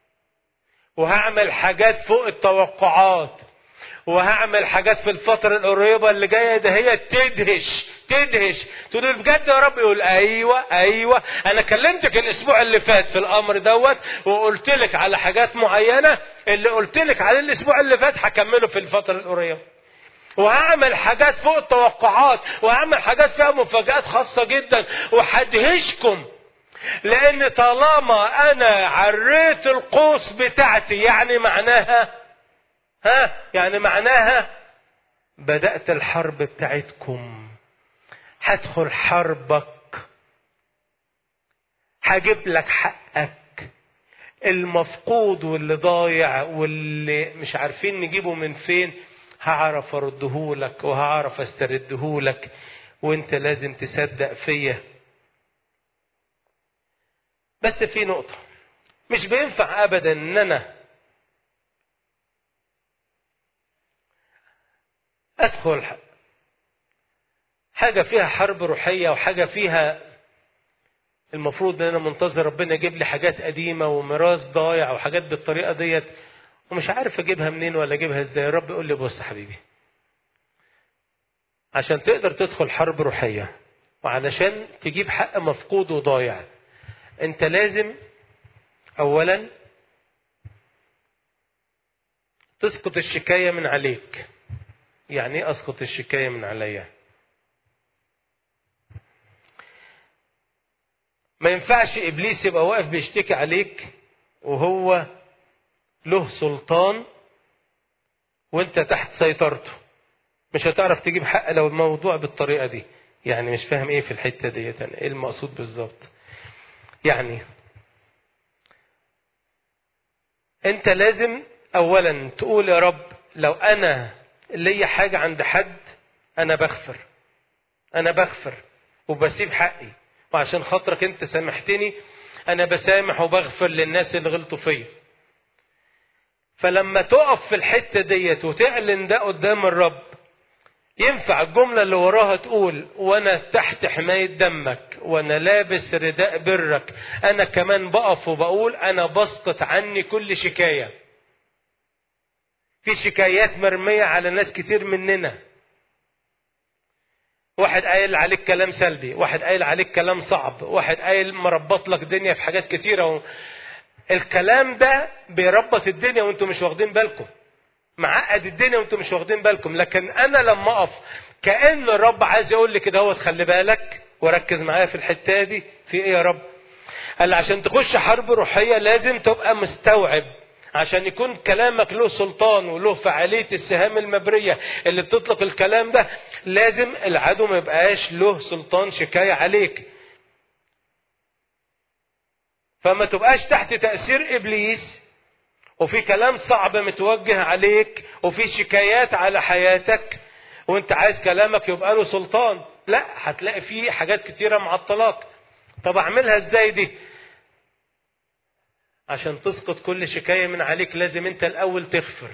وهعمل حاجات فوق التوقعات وهعمل حاجات في الفترة القريبة اللي جاية ده هي تدهش تدهش تقول بجد يا رب يقول ايوه ايوه انا كلمتك الاسبوع اللي فات في الامر دوت وقلت لك على حاجات معينة اللي قلت لك عليه الاسبوع اللي فات هكمله في الفترة القريبة وهعمل حاجات فوق التوقعات وهعمل حاجات فيها مفاجآت خاصة جدا وهدهشكم لان طالما انا عريت القوس بتاعتي يعني معناها ها يعني معناها بدأت الحرب بتاعتكم هدخل حربك هجيب لك حقك المفقود واللي ضايع واللي مش عارفين نجيبه من فين هعرف اردهولك وهعرف استردهولك وانت لازم تصدق فيا بس في نقطة مش بينفع ابدا ان انا ادخل حاجه فيها حرب روحيه وحاجه فيها المفروض ان انا منتظر ربنا يجيب لي حاجات قديمه وميراث ضايع وحاجات بالطريقه ديت ومش عارف اجيبها منين ولا اجيبها ازاي الرب يقول لي بص حبيبي عشان تقدر تدخل حرب روحيه وعلشان تجيب حق مفقود وضايع انت لازم اولا تسقط الشكايه من عليك يعني ايه اسقط الشكايه من عليا ما ينفعش ابليس يبقى واقف بيشتكي عليك وهو له سلطان وانت تحت سيطرته مش هتعرف تجيب حق لو الموضوع بالطريقه دي يعني مش فاهم ايه في الحته ديت يعني ايه المقصود بالظبط يعني انت لازم اولا تقول يا رب لو انا ليا حاجة عند حد انا بغفر انا بغفر وبسيب حقي وعشان خاطرك انت سامحتني انا بسامح وبغفر للناس اللي غلطوا فيا فلما تقف في الحتة ديت وتعلن ده قدام الرب ينفع الجملة اللي وراها تقول وانا تحت حماية دمك وانا لابس رداء برك انا كمان بقف وبقول انا بسقط عني كل شكاية في شكايات مرمية على ناس كتير مننا واحد قايل عليك كلام سلبي واحد قايل عليك كلام صعب واحد قايل مربط لك دنيا في حاجات كتيرة و... الكلام ده بيربط الدنيا وانتم مش واخدين بالكم معقد الدنيا وانتم مش واخدين بالكم لكن انا لما اقف كان الرب عايز يقول لي كده هو خلي بالك وركز معايا في الحته دي في ايه يا رب قال عشان تخش حرب روحيه لازم تبقى مستوعب عشان يكون كلامك له سلطان وله فعالية السهام المبرية اللي بتطلق الكلام ده لازم العدو ما يبقاش له سلطان شكاية عليك فما تبقاش تحت تأثير إبليس وفي كلام صعب متوجه عليك وفي شكايات على حياتك وانت عايز كلامك يبقى له سلطان لا هتلاقي فيه حاجات كتيرة معطلاك طب اعملها ازاي دي عشان تسقط كل شكاية من عليك لازم انت الاول تغفر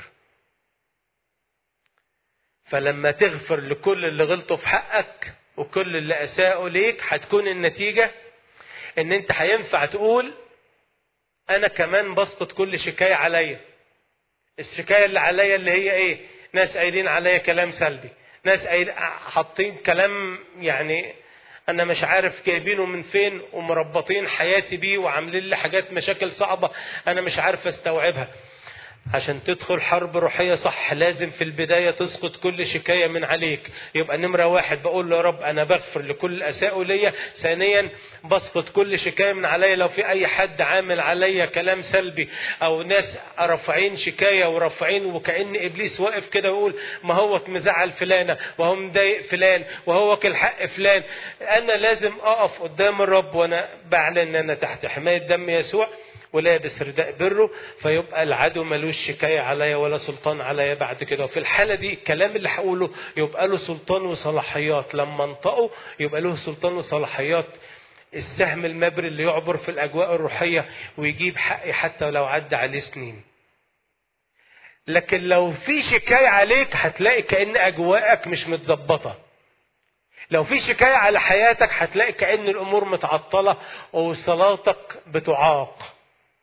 فلما تغفر لكل اللي غلطوا في حقك وكل اللي اساءوا ليك هتكون النتيجة ان انت هينفع تقول انا كمان بسقط كل شكاية عليا الشكاية اللي عليا اللي هي ايه ناس قايلين عليا كلام سلبي ناس قايل حاطين كلام يعني انا مش عارف جايبينه من فين ومربطين حياتي بيه وعاملين لي حاجات مشاكل صعبة انا مش عارف استوعبها عشان تدخل حرب روحية صح لازم في البداية تسقط كل شكاية من عليك يبقى نمرة واحد بقول له يا رب أنا بغفر لكل أساء ليا ثانيا بسقط كل شكاية من عليا لو في أي حد عامل عليا كلام سلبي أو ناس رافعين شكاية ورافعين وكأن إبليس واقف كده ويقول ما هو مزعل فلانة وهو مضايق فلان وهو كل حق فلان أنا لازم أقف قدام الرب وأنا بعلن أن أنا تحت حماية دم يسوع ولابس رداء بره فيبقى العدو ملوش شكاية عليا ولا سلطان عليا بعد كده وفي الحالة دي الكلام اللي هقوله يبقى له سلطان وصلاحيات لما انطقه يبقى له سلطان وصلاحيات السهم المبري اللي يعبر في الأجواء الروحية ويجيب حقي حتى لو عدى عليه سنين لكن لو في شكاية عليك هتلاقي كأن أجواءك مش متظبطة لو في شكاية على حياتك هتلاقي كأن الأمور متعطلة وصلاتك بتعاق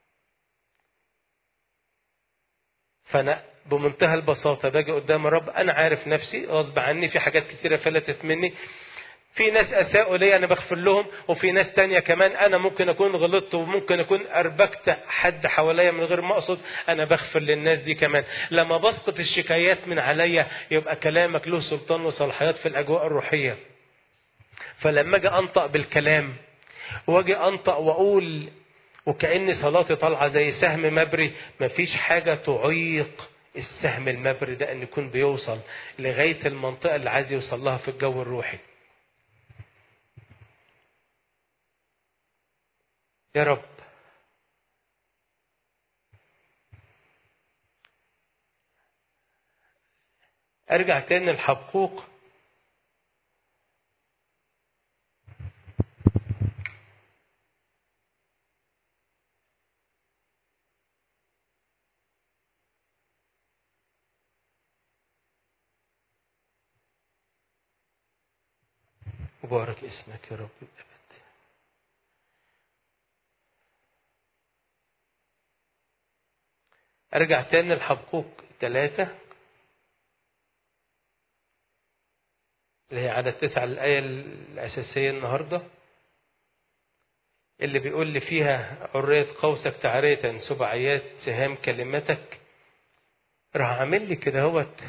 فانا بمنتهى البساطة باجي قدام الرب أنا عارف نفسي غصب عني في حاجات كتيرة فلتت مني في ناس أساءوا لي أنا بغفر لهم وفي ناس تانية كمان أنا ممكن أكون غلطت وممكن أكون أربكت حد حواليا من غير ما أقصد أنا بغفر للناس دي كمان لما بسقط الشكايات من عليا يبقى كلامك له سلطان وصلاحيات في الأجواء الروحية فلما أجي أنطق بالكلام وأجي أنطق وأقول وكأن صلاتي طالعة زي سهم مبري مفيش حاجة تعيق السهم المبري ده أن يكون بيوصل لغاية المنطقة اللي عايز يوصل لها في الجو الروحي يا رب أرجع تاني لحبقوق مبارك اسمك يا رب الأبد أرجع تاني لحبقوق ثلاثة اللي هي عدد تسعة الآية الأساسية النهاردة اللي بيقول لي فيها عرية قوسك تعرية سبعيات سهام كلمتك راح عامل لي كده هوت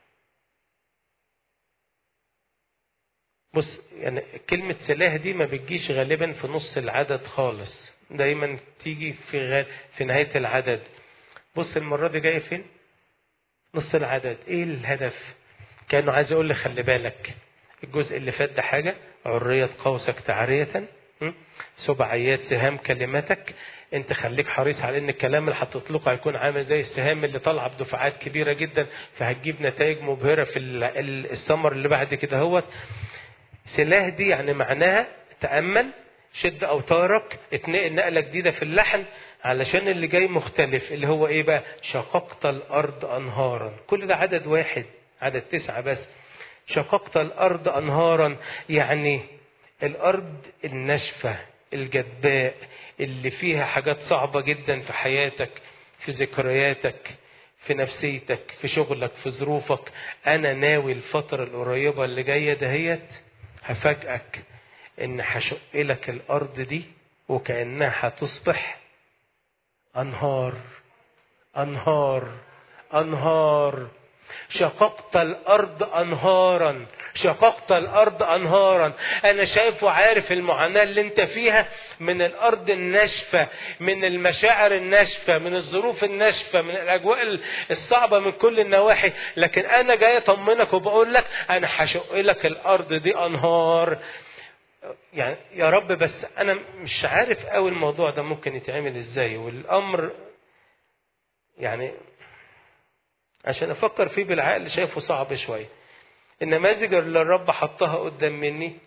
بص يعني كلمة سلاح دي ما بتجيش غالبا في نص العدد خالص دايما تيجي في غال في نهاية العدد بص المرة دي جاية فين نص العدد ايه الهدف كانوا عايز يقول لي خلي بالك الجزء اللي فات ده حاجة عرية قوسك تعرية م? سبعيات سهام كلماتك انت خليك حريص على ان الكلام اللي هتطلقه هيكون عامل زي السهام اللي طالعه بدفعات كبيره جدا فهتجيب نتائج مبهره في ال- ال- السمر اللي بعد كده هوت سلاح دي يعني معناها تامل شد اوتارك اتنقل نقله جديده في اللحن علشان اللي جاي مختلف اللي هو ايه بقى شققت الارض انهارا كل ده عدد واحد عدد تسعه بس شققت الارض انهارا يعني الارض الناشفه الجدباء اللي فيها حاجات صعبه جدا في حياتك في ذكرياتك في نفسيتك في شغلك في ظروفك انا ناوي الفتره القريبه اللي جايه دهيت هفاجئك ان هشق لك الارض دي وكانها هتصبح انهار انهار انهار شققت الارض انهارا شققت الارض انهارا انا شايف وعارف المعاناه اللي انت فيها من الارض الناشفه من المشاعر الناشفه من الظروف الناشفه من الاجواء الصعبه من كل النواحي لكن انا جاي اطمنك وبقول لك انا هشق لك الارض دي انهار يعني يا رب بس انا مش عارف قوي الموضوع ده ممكن يتعمل ازاي والامر يعني عشان افكر فيه بالعقل شايفه صعب شويه النماذج اللي الرب حطها قدام مني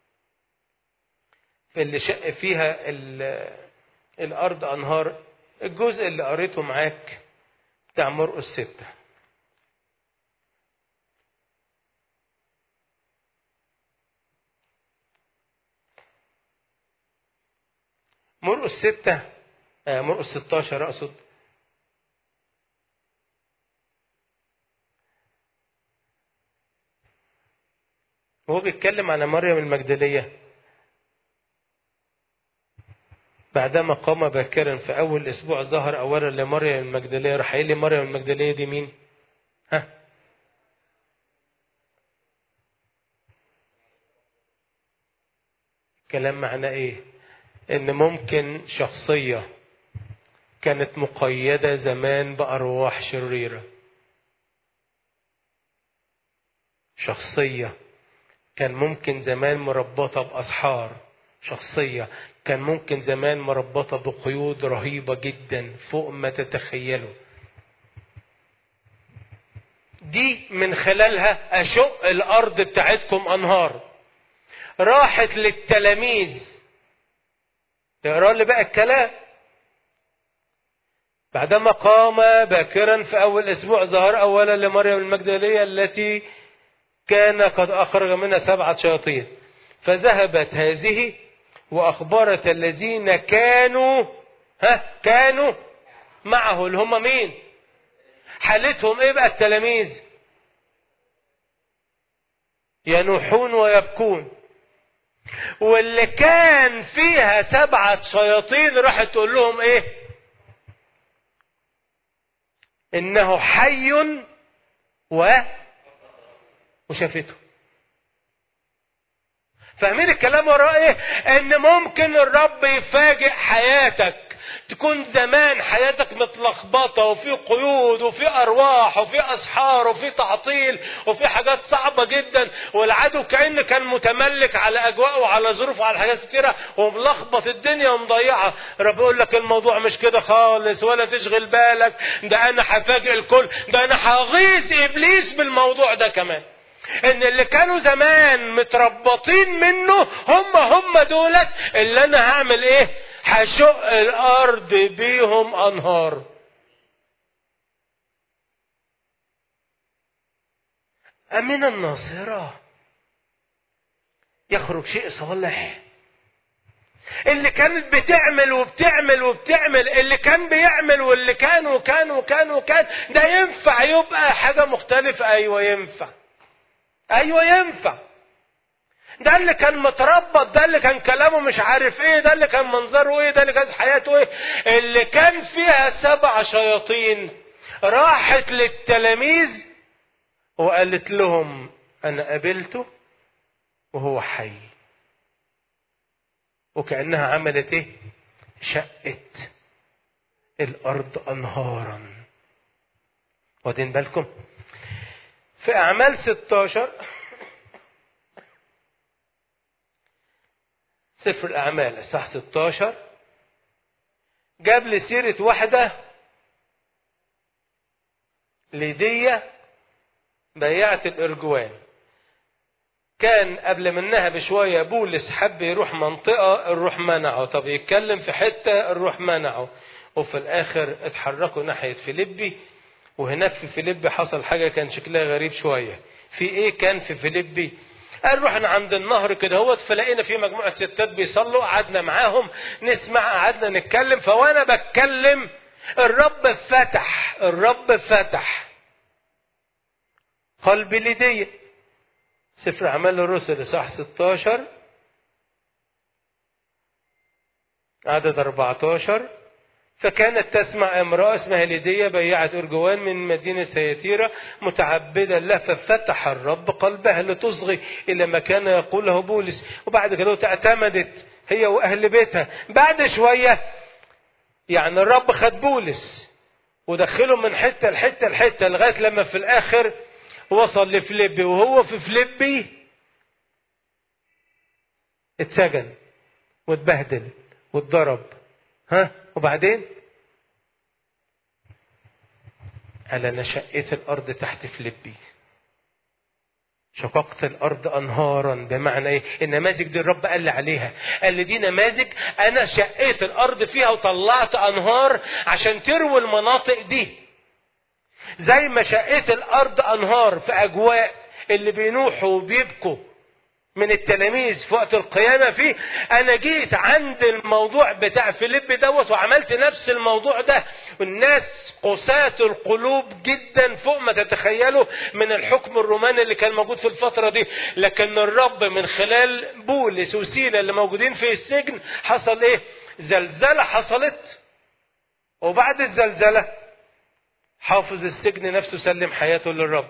اللي شق فيها ال- الارض انهار الجزء اللي قريته معاك بتاع مرقس ستة مرقس ستة آه، مرقس 16 أقصد وهو بيتكلم على مريم المجدلية بعدما قام باكرا في أول أسبوع ظهر أولا لمريم المجدلية راح قايل لي مريم المجدلية دي مين؟ ها؟ كلام معناه إيه؟ إن ممكن شخصية كانت مقيدة زمان بأرواح شريرة شخصية كان ممكن زمان مربطة بأسحار شخصية كان ممكن زمان مربطة بقيود رهيبة جدا فوق ما تتخيلوا دي من خلالها أشق الأرض بتاعتكم أنهار راحت للتلاميذ اقرا لي بقى الكلام بعدما قام باكرا في أول أسبوع ظهر أولا لمريم المجدلية التي كان قد أخرج منها سبعة شياطين فذهبت هذه وأخبرت الذين كانوا ها كانوا معه اللي هم مين حالتهم ايه بقى التلاميذ ينوحون ويبكون واللي كان فيها سبعة شياطين راحت تقول لهم ايه انه حي و وشافته فاهمين الكلام وراه ايه ان ممكن الرب يفاجئ حياتك تكون زمان حياتك متلخبطة وفي قيود وفي أرواح وفي أسحار وفي تعطيل وفي حاجات صعبة جدا والعدو كأنه كان متملك على أجواء وعلى ظروف وعلى حاجات كتيرة وملخبط الدنيا ومضيعة رب يقول لك الموضوع مش كده خالص ولا تشغل بالك ده أنا هفاجئ الكل ده أنا هغيظ إبليس بالموضوع ده كمان ان اللي كانوا زمان متربطين منه هم هم دولت اللي انا هعمل ايه هشق الارض بيهم انهار امين الناصرة يخرج شيء صالح اللي كانت بتعمل وبتعمل وبتعمل اللي كان بيعمل واللي كان وكان وكان وكان ده ينفع يبقى حاجة مختلفة ايوه ينفع ايوه ينفع ده اللي كان متربط ده اللي كان كلامه مش عارف ايه ده اللي كان منظره ايه ده اللي كانت حياته ايه اللي كان فيها سبع شياطين راحت للتلاميذ وقالت لهم انا قابلته وهو حي وكانها عملت ايه شقت الارض انهارا واخدين بالكم في أعمال 16 سفر الأعمال الصح 16 جاب لي سيرة واحدة ليدية بيعت الإرجوان كان قبل منها بشوية بولس حب يروح منطقة الروح منعه طب يتكلم في حتة الروح منعه وفي الآخر اتحركوا ناحية فيليبي وهناك في فيليبي حصل حاجة كان شكلها غريب شوية في ايه كان في فيليبي قال رحنا عند النهر كده هوت فلقينا في مجموعة ستات بيصلوا قعدنا معاهم نسمع قعدنا نتكلم فوانا بتكلم الرب فتح الرب فتح قلبي لدي سفر أعمال الرسل صح 16 عدد 14 فكانت تسمع امرأة اسمها ليدية بيعت أرجوان من مدينة ثياتيرا متعبدا له ففتح الرب قلبها لتصغي إلى ما كان يقوله بولس وبعد كده اعتمدت هي وأهل بيتها بعد شوية يعني الرب خد بولس ودخله من حتة لحتة لحتة لغاية لما في الآخر وصل لفليبي وهو في فليبي اتسجن واتبهدل واتضرب ها وبعدين قال انا شقيت الارض تحت فليبي شققت الارض انهارا بمعنى ايه النماذج دي الرب قال لي عليها قال لي دي نماذج انا شقيت الارض فيها وطلعت انهار عشان تروي المناطق دي زي ما شقيت الارض انهار في اجواء اللي بينوحوا وبيبكوا من التلاميذ في وقت القيامة فيه أنا جيت عند الموضوع بتاع فيليب دوت وعملت نفس الموضوع ده والناس قساة القلوب جدا فوق ما تتخيلوا من الحكم الروماني اللي كان موجود في الفترة دي لكن الرب من خلال بولس وسيلة اللي موجودين في السجن حصل ايه زلزلة حصلت وبعد الزلزلة حافظ السجن نفسه سلم حياته للرب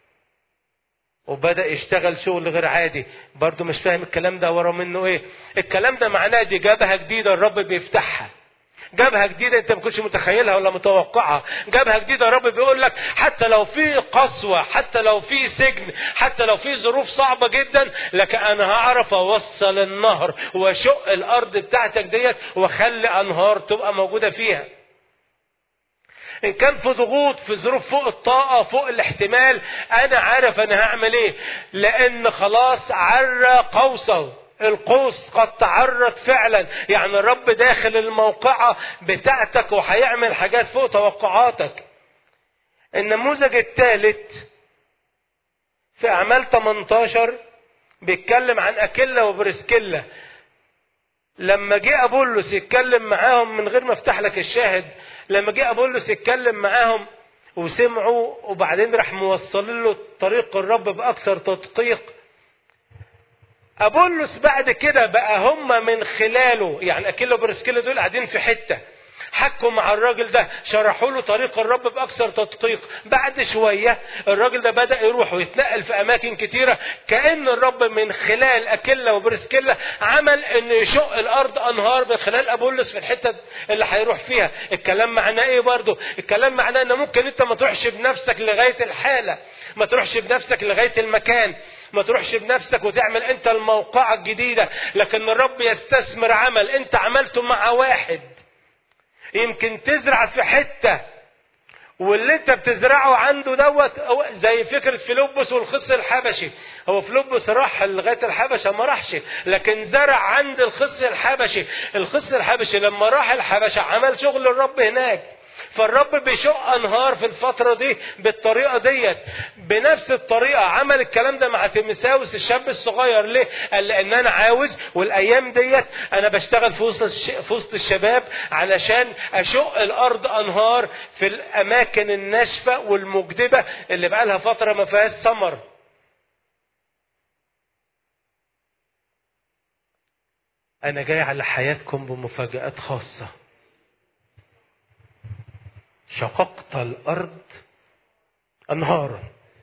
وبدأ يشتغل شغل غير عادي برضه مش فاهم الكلام ده ورا منه ايه الكلام ده معناه دي جبهة جديدة الرب بيفتحها جبهة جديدة انت ما كنتش متخيلها ولا متوقعها جبهة جديدة الرب بيقول لك حتى لو في قسوة حتى لو في سجن حتى لو في ظروف صعبة جدا لكن انا هعرف اوصل النهر واشق الارض بتاعتك ديت واخلي انهار تبقى موجودة فيها ان كان في ضغوط في ظروف فوق الطاقة فوق الاحتمال انا عارف انا هعمل ايه لان خلاص عرى قوسه القوس قد تعرض فعلا يعني الرب داخل الموقعة بتاعتك وهيعمل حاجات فوق توقعاتك النموذج الثالث في اعمال 18 بيتكلم عن اكيلا وبرسكيلا لما جه ابولس يتكلم معاهم من غير ما افتح لك الشاهد لما جه ابولس يتكلم معاهم وسمعوا وبعدين راح موصل له طريق الرب باكثر تدقيق ابولس بعد كده بقى هم من خلاله يعني اكيلا وبرسكيلا دول قاعدين في حته حكوا مع الراجل ده شرحوا له طريق الرب باكثر تدقيق بعد شويه الراجل ده بدا يروح ويتنقل في اماكن كتيره كان الرب من خلال اكيلا وبرسكيلا عمل ان يشق الارض انهار من خلال ابولس في الحته اللي هيروح فيها الكلام معناه ايه برضه الكلام معناه ان ممكن انت ما تروحش بنفسك لغايه الحاله ما تروحش بنفسك لغايه المكان ما تروحش بنفسك وتعمل انت الموقعة الجديدة لكن الرب يستثمر عمل انت عملته مع واحد يمكن تزرع في حتة واللي انت بتزرعه عنده دوت زي فكرة فيلبس والخص الحبشي هو فيلبس راح لغاية الحبشة ما راحش لكن زرع عند الخص الحبشي الخص الحبشي لما راح الحبشة عمل شغل الرب هناك فالرب بيشق انهار في الفتره دي بالطريقه ديت بنفس الطريقه عمل الكلام ده مع تيمساوس الشاب الصغير ليه قال لان انا عاوز والايام ديت انا بشتغل في وسط في وسط الشباب علشان اشق الارض انهار في الاماكن الناشفه والمجدبه اللي بقى لها فتره ما فيهاش ثمر انا جاي على حياتكم بمفاجات خاصه شققت الارض انهارا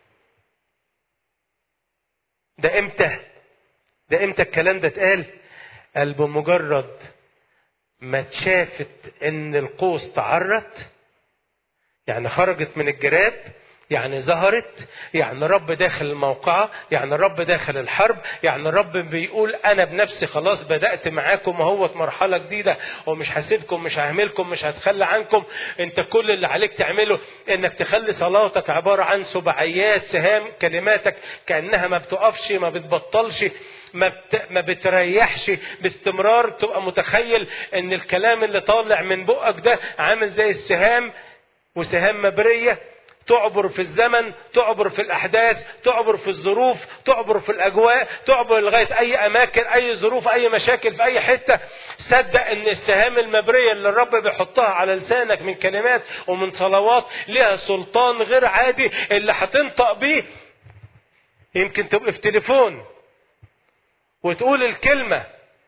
ده امتى ده امتى الكلام ده اتقال قال بمجرد ما اتشافت ان القوس تعرت يعني خرجت من الجراب يعني ظهرت يعني الرب داخل الموقعة يعني الرب داخل الحرب يعني الرب بيقول أنا بنفسي خلاص بدأت معاكم اهوت مرحلة جديدة ومش هسيبكم مش ههملكم مش هتخلى عنكم انت كل اللي عليك تعمله انك تخلي صلاتك عبارة عن سبعيات سهام كلماتك كأنها ما بتقفش ما بتبطلش ما, بت... ما بتريحش باستمرار تبقى متخيل ان الكلام اللي طالع من بقك ده عامل زي السهام وسهام مبرية تعبر في الزمن تعبر في الأحداث تعبر في الظروف تعبر في الأجواء تعبر لغاية أي أماكن أي ظروف أي مشاكل في أي حتة صدق أن السهام المبرية اللي الرب بيحطها على لسانك من كلمات ومن صلوات لها سلطان غير عادي اللي هتنطق بيه يمكن تبقى في تليفون وتقول الكلمة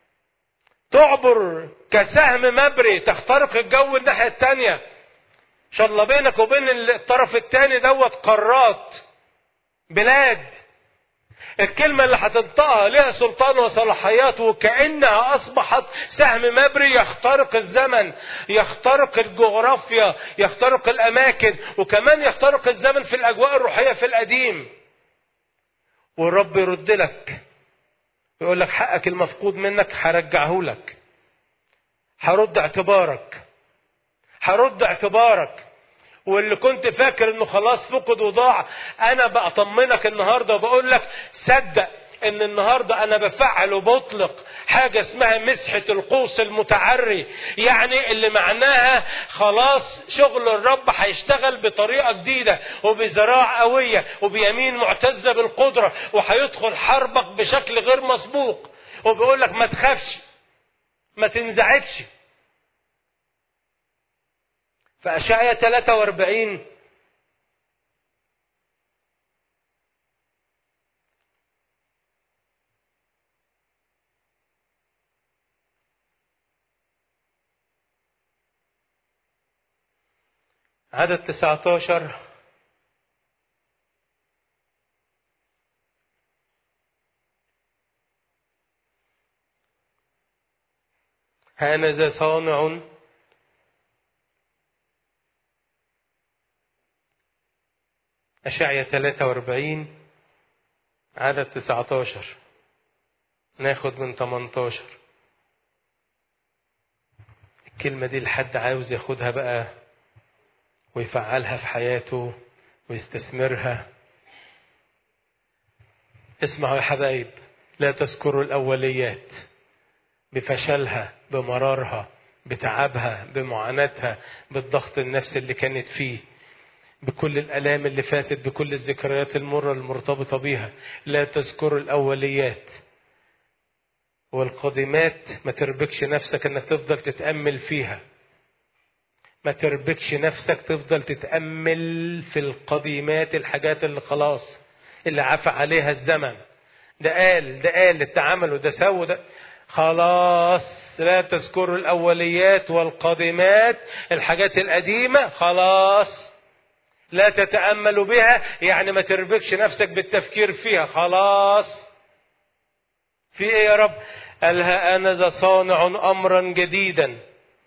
تعبر كسهم مبري تخترق الجو الناحية التانية شاء الله بينك وبين الطرف التاني دوت قارات بلاد الكلمة اللي هتنطقها لها سلطان وصلاحيات وكأنها أصبحت سهم مبري يخترق الزمن يخترق الجغرافيا يخترق الأماكن وكمان يخترق الزمن في الأجواء الروحية في القديم والرب يرد لك يقول لك حقك المفقود منك هرجعه لك هرد اعتبارك هرد اعتبارك واللي كنت فاكر انه خلاص فقد وضاع انا بطمنك النهارده وبقول لك صدق ان النهارده انا بفعل وبطلق حاجه اسمها مسحه القوس المتعري يعني اللي معناها خلاص شغل الرب هيشتغل بطريقه جديده وبذراع قويه وبيمين معتزه بالقدره وهيدخل حربك بشكل غير مسبوق وبيقول لك ما تخافش ما تنزعجش فأشعيا 43 عدد 19 هانذا صانع أشعية 43 عدد 19 ناخد من 18 الكلمة دي لحد عاوز ياخدها بقى ويفعلها في حياته ويستثمرها اسمعوا يا حبايب لا تذكروا الأوليات بفشلها بمرارها بتعبها بمعاناتها بالضغط النفسي اللي كانت فيه بكل الآلام اللي فاتت بكل الذكريات المرة المرتبطة بيها لا تذكروا الأوليات والقادمات ما تربكش نفسك انك تفضل تتأمل فيها ما تربكش نفسك تفضل تتأمل في القديمات الحاجات اللي خلاص اللي عفى عليها الزمن ده قال ده قال التعامل وده سوى ده خلاص لا تذكروا الأوليات والقادمات الحاجات القديمة خلاص لا تتأملوا بها يعني ما تربكش نفسك بالتفكير فيها خلاص في ايه يا رب قالها انا ذا صانع امرا جديدا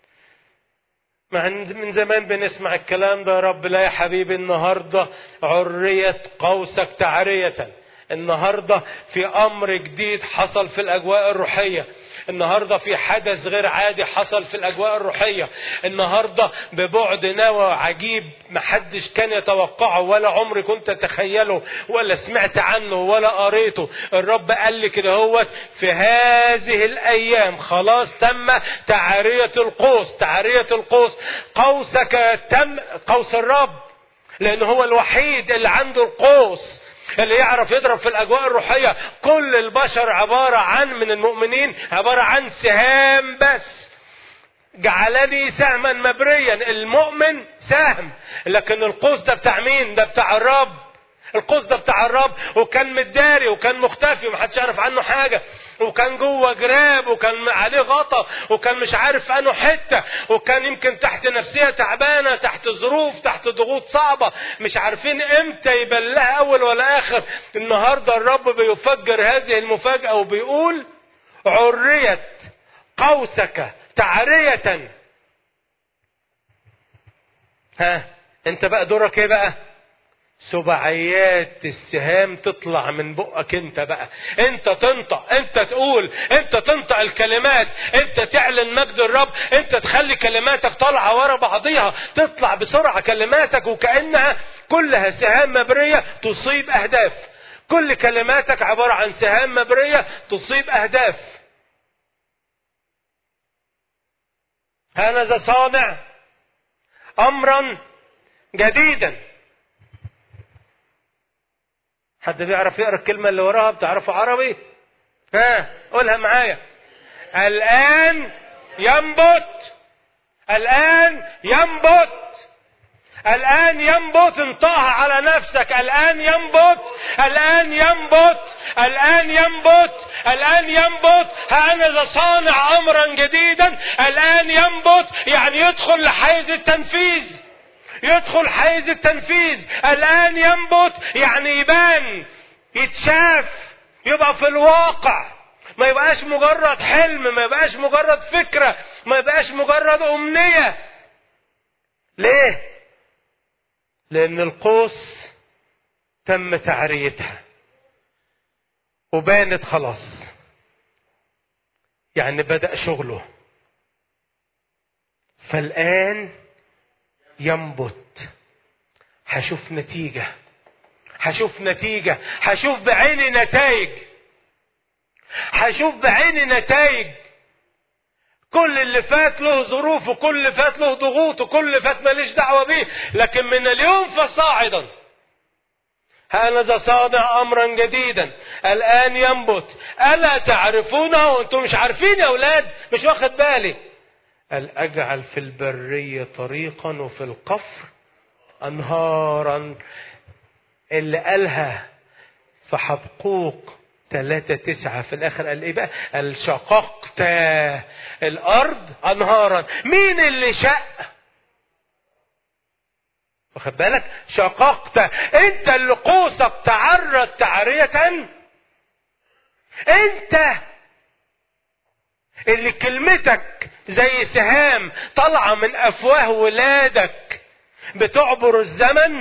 من زمان بنسمع الكلام ده يا رب لا يا حبيبي النهارده عرية قوسك تعرية النهارده في امر جديد حصل في الاجواء الروحيه النهارده في حدث غير عادي حصل في الاجواء الروحيه النهارده ببعد نوى عجيب محدش كان يتوقعه ولا عمري كنت اتخيله ولا سمعت عنه ولا قريته الرب قال لي كده هوت في هذه الايام خلاص تم تعريه القوس تعريه القوس قوسك تم قوس الرب لان هو الوحيد اللي عنده القوس اللي يعرف يضرب في الاجواء الروحيه كل البشر عباره عن من المؤمنين عباره عن سهام بس جعلني سهما مبريا المؤمن سهم لكن القوس ده بتاع مين ده بتاع الرب القوس ده بتاع الرب وكان متداري وكان مختفي ومحدش يعرف عنه حاجة وكان جوه جراب وكان عليه غطا وكان مش عارف عنه حتة وكان يمكن تحت نفسية تعبانة تحت ظروف تحت ضغوط صعبة مش عارفين امتى يبان لها اول ولا اخر النهاردة الرب بيفجر هذه المفاجأة وبيقول عرية قوسك تعرية ها انت بقى دورك ايه بقى سبعيات السهام تطلع من بقك انت بقى انت تنطق انت تقول انت تنطق الكلمات انت تعلن مجد الرب انت تخلي كلماتك طالعه ورا بعضيها تطلع بسرعه كلماتك وكانها كلها سهام مبريه تصيب اهداف كل كلماتك عباره عن سهام مبريه تصيب اهداف هذا صانع امرا جديدا حد بيعرف يقرا الكلمه اللي وراها بتعرفوا عربي ها قولها معايا الان ينبت الان ينبت الآن ينبت انطقها على نفسك الآن ينبت الآن ينبت الآن ينبت الآن ينبت هأنا صانع أمرا جديدا الآن ينبت يعني يدخل لحيز التنفيذ يدخل حيز التنفيذ الآن ينبت يعني يبان يتشاف يبقى في الواقع ما يبقاش مجرد حلم ما يبقاش مجرد فكرة ما يبقاش مجرد أمنية ليه؟ لأن القوس تم تعريتها وبانت خلاص يعني بدأ شغله فالآن ينبت هشوف نتيجة هشوف نتيجة هشوف بعيني نتائج هشوف بعيني نتائج كل اللي فات له ظروف وكل اللي فات له ضغوط وكل اللي فات ماليش دعوة بيه لكن من اليوم فصاعدا هذا صانع امرا جديدا الان ينبت الا تعرفونه وانتم مش عارفين يا اولاد مش واخد بالي قال اجعل في البريه طريقا وفي القفر انهارا اللي قالها في حبقوق ثلاثة تسعة في الآخر قال إيه بقى؟ قال شققت الأرض أنهارا، مين اللي شق؟ واخد بالك؟ شققت، أنت اللي قوسك تعرض تعرية أنت اللي كلمتك زي سهام طالعة من أفواه ولادك بتعبر الزمن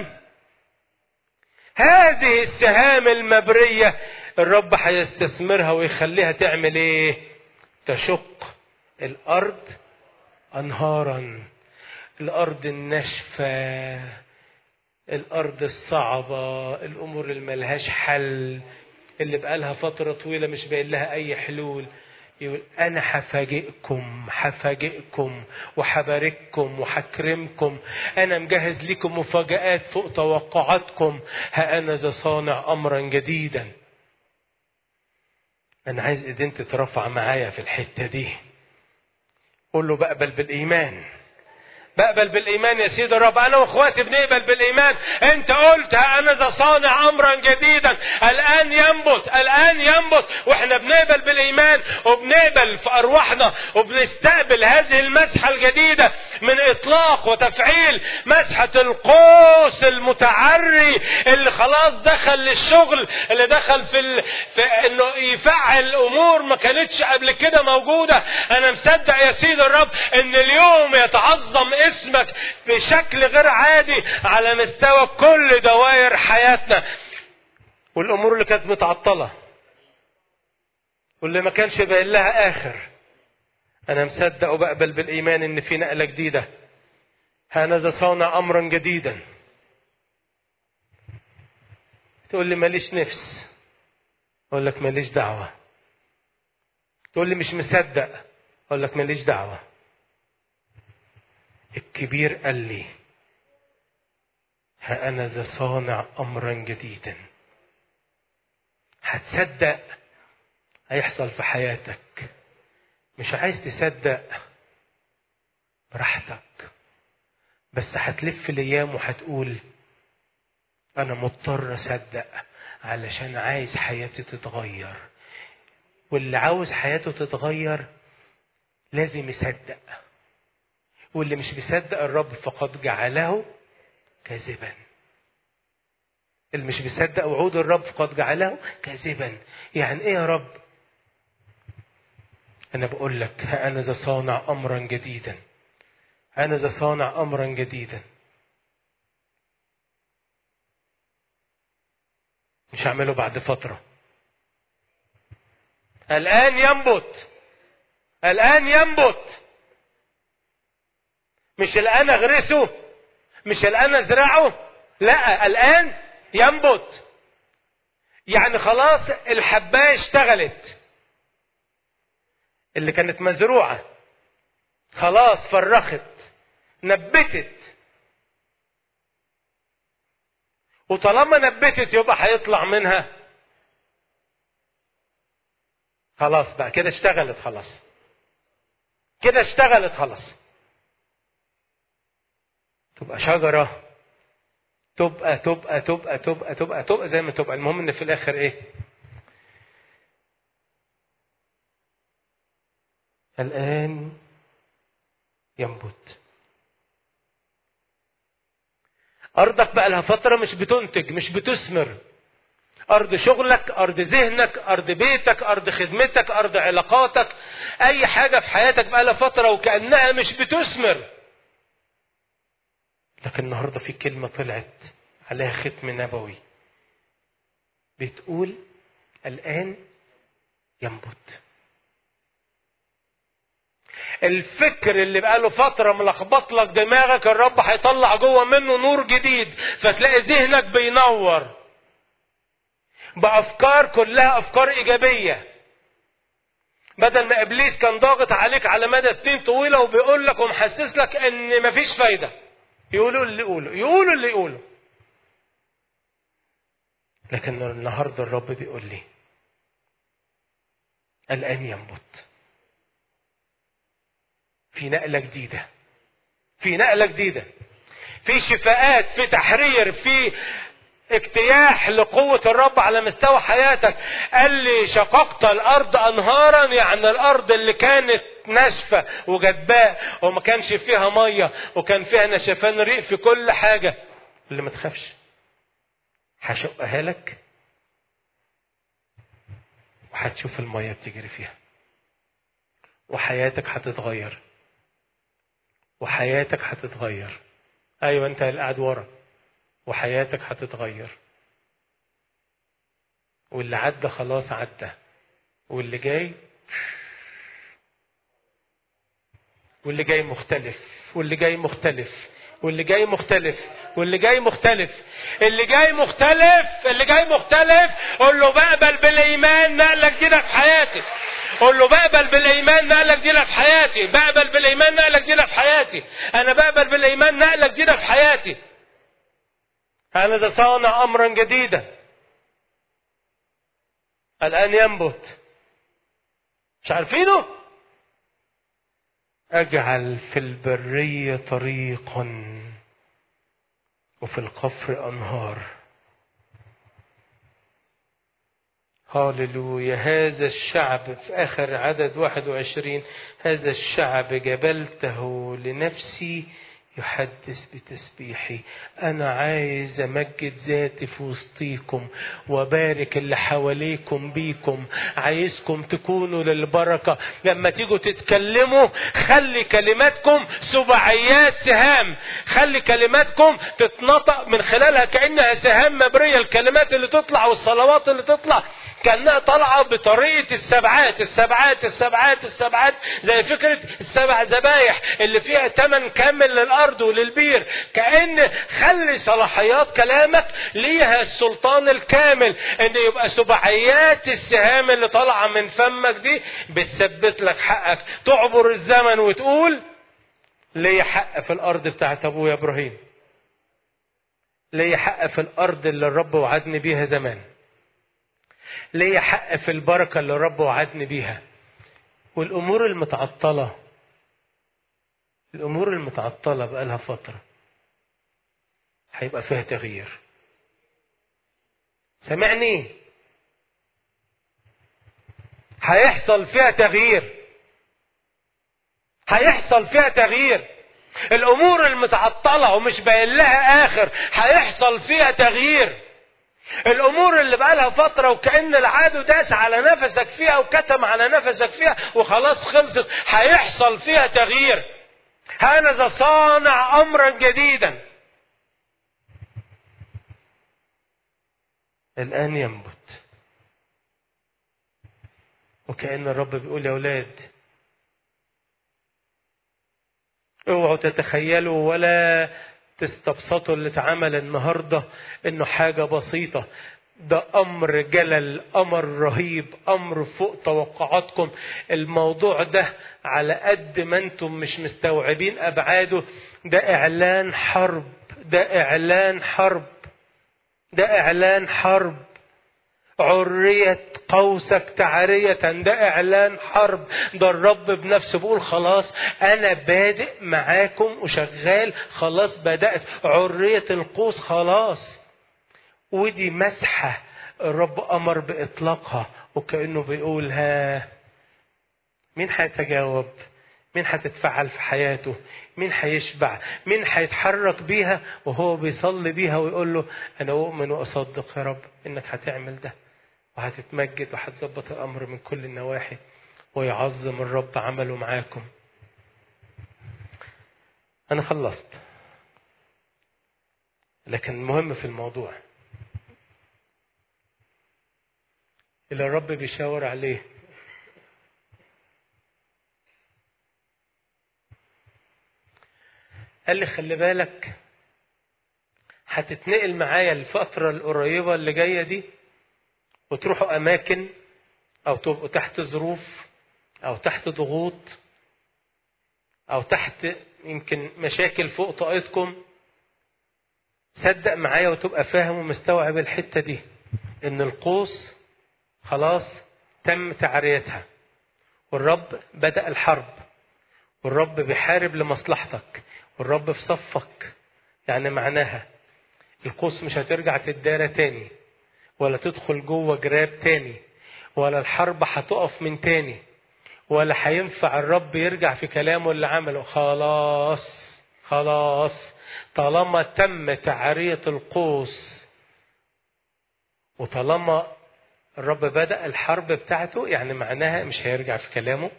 هذه السهام المبرية الرب هيستثمرها ويخليها تعمل ايه تشق الارض انهارا الارض الناشفه الارض الصعبه الامور اللي ملهاش حل اللي بقالها فتره طويله مش باين لها اي حلول يقول انا هفاجئكم هفاجئكم وهبارككم وهكرمكم انا مجهز لكم مفاجآت فوق توقعاتكم ها انا ذا صانع امرا جديدا انا عايز ايدين تترفع معايا في الحته دي قول له بقبل بالايمان بقبل بالايمان يا سيدي الرب انا واخواتي بنقبل بالايمان انت قلت ها انا ذا صانع امرا جديدا الان ينبت الان ينبت واحنا بنقبل بالايمان وبنقبل في ارواحنا وبنستقبل هذه المسحه الجديده من اطلاق وتفعيل مسحه القوس المتعري اللي خلاص دخل للشغل اللي دخل في, ال... في انه يفعل امور ما كانتش قبل كده موجوده انا مصدق يا سيدي الرب ان اليوم يتعظم اسمك بشكل غير عادي على مستوى كل دوائر حياتنا والامور اللي كانت متعطله واللي ما كانش باين لها اخر انا مصدق وبقبل بالايمان ان في نقله جديده هذا صانع امرا جديدا تقول لي ماليش نفس اقول لك ماليش دعوه تقول لي مش مصدق اقول لك ماليش دعوه الكبير قال لي ها أنا ذا صانع أمرا جديدا هتصدق هيحصل في حياتك مش عايز تصدق براحتك بس هتلف الأيام وهتقول أنا مضطر أصدق علشان عايز حياتي تتغير واللي عاوز حياته تتغير لازم يصدق واللي مش بيصدق الرب فقد جعله كاذبا اللي مش بيصدق وعود الرب فقد جعله كاذبا يعني ايه يا رب انا بقول لك ها انا ذا صانع امرا جديدا انا ذا صانع امرا جديدا مش هعمله بعد فترة الآن ينبت الآن ينبت مش الآن أغرسه مش الآن أزرعه لا الآن ينبت يعني خلاص الحباية اشتغلت اللي كانت مزروعة خلاص فرخت نبتت وطالما نبتت يبقى هيطلع منها خلاص بقى كده اشتغلت خلاص كده اشتغلت خلاص تبقى شجرة تبقى تبقى تبقى تبقى تبقى تبقى زي ما تبقى المهم ان في الاخر ايه الآن ينبت أرضك بقى لها فترة مش بتنتج مش بتثمر أرض شغلك أرض ذهنك أرض بيتك أرض خدمتك أرض علاقاتك أي حاجة في حياتك بقى لها فترة وكأنها مش بتثمر لكن النهاردة في كلمة طلعت عليها ختم نبوي بتقول الآن ينبت الفكر اللي بقاله فترة ملخبط لك دماغك الرب هيطلع جوه منه نور جديد فتلاقي ذهنك بينور بأفكار كلها أفكار إيجابية بدل ما إبليس كان ضاغط عليك على مدى سنين طويلة وبيقول لك ومحسس لك إن مفيش فايدة يقولوا اللي يقولوا يقولوا اللي يقولوا لكن النهارده الرب بيقول لي الآن ينبت في نقلة جديدة في نقلة جديدة في شفاءات في تحرير في اجتياح لقوة الرب على مستوى حياتك قال لي شققت الأرض أنهارا يعني الأرض اللي كانت ناشفة وجدباء وما كانش فيها مية وكان فيها نشفان ريق في كل حاجة اللي ما تخافش هشقها لك وهتشوف المية بتجري فيها وحياتك هتتغير وحياتك هتتغير ايوه انت اللي قاعد ورا وحياتك هتتغير واللي عدى خلاص عدى واللي جاي واللي جاي مختلف واللي جاي مختلف واللي جاي مختلف واللي جاي مختلف اللي جاي مختلف اللي جاي مختلف قول له بقبل بالايمان نقله جديده في حياتي قول له بقبل بالايمان نقله جديده في حياتي بقبل بالايمان نقله جديده في حياتي انا بقبل بالايمان نقله جديده في حياتي انا ذا صانع امرا جديدا الان ينبت مش عارفينه اجعل في البريه طريقا وفي القفر انهار هاللويا هذا الشعب في آخر عدد 21 هذا الشعب جبلته لنفسي يحدث بتسبيحي أنا عايز أمجد ذاتي في وسطيكم وبارك اللي حواليكم بيكم عايزكم تكونوا للبركة لما تيجوا تتكلموا خلي كلماتكم سبعيات سهام خلي كلماتكم تتنطق من خلالها كأنها سهام مبرية الكلمات اللي تطلع والصلوات اللي تطلع كأنها طالعة بطريقة السبعات السبعات السبعات السبعات زي فكرة السبع ذبايح اللي فيها تمن كامل للأرض وللبير كأن خلي صلاحيات كلامك ليها السلطان الكامل ان يبقى سبعيات السهام اللي طالعة من فمك دي بتثبت لك حقك تعبر الزمن وتقول ليا حق في الأرض بتاعت أبويا إبراهيم ليا حق في الأرض اللي الرب وعدني بيها زمان ليا حق في البركة اللي الرب وعدني بيها والأمور المتعطلة الأمور المتعطلة بقالها فترة هيبقى فيها تغيير سمعني هيحصل فيها تغيير هيحصل فيها تغيير الأمور المتعطلة ومش باين لها آخر هيحصل فيها تغيير الامور اللي بقالها فتره وكان العدو داس على نفسك فيها وكتم على نفسك فيها وخلاص خلصت هيحصل فيها تغيير هذا صانع امرا جديدا الآن ينبت وكأن الرب بيقول يا أولاد اوعوا تتخيلوا ولا تستبسطوا اللي اتعمل النهاردة انه حاجة بسيطة ده امر جلل امر رهيب امر فوق توقعاتكم الموضوع ده على قد ما انتم مش مستوعبين ابعاده ده اعلان حرب ده اعلان حرب ده اعلان حرب عرية قوسك تعرية ده إعلان حرب ده الرب بنفسه بيقول خلاص أنا بادئ معاكم وشغال خلاص بدأت عرية القوس خلاص ودي مسحة الرب أمر بإطلاقها وكأنه بيقول ها مين هيتجاوب مين هتتفعل في حياته مين هيشبع مين هيتحرك بيها وهو بيصلي بيها ويقول له أنا أؤمن وأصدق يا رب إنك هتعمل ده وهتتمجد وهتظبط الأمر من كل النواحي ويعظم الرب عمله معاكم أنا خلصت لكن المهم في الموضوع اللي الرب بيشاور عليه قال لي خلي بالك هتتنقل معايا الفترة القريبة اللي جاية دي وتروحوا أماكن أو تبقوا تحت ظروف أو تحت ضغوط أو تحت يمكن مشاكل فوق طاقتكم صدق معايا وتبقى فاهم ومستوعب الحتة دي إن القوس خلاص تم تعريتها والرب بدأ الحرب والرب بيحارب لمصلحتك والرب في صفك يعني معناها القوس مش هترجع تدارى تاني ولا تدخل جوه جراب تاني ولا الحرب هتقف من تاني ولا هينفع الرب يرجع في كلامه اللي عمله خلاص خلاص طالما تم تعرية القوس وطالما الرب بدأ الحرب بتاعته يعني معناها مش هيرجع في كلامه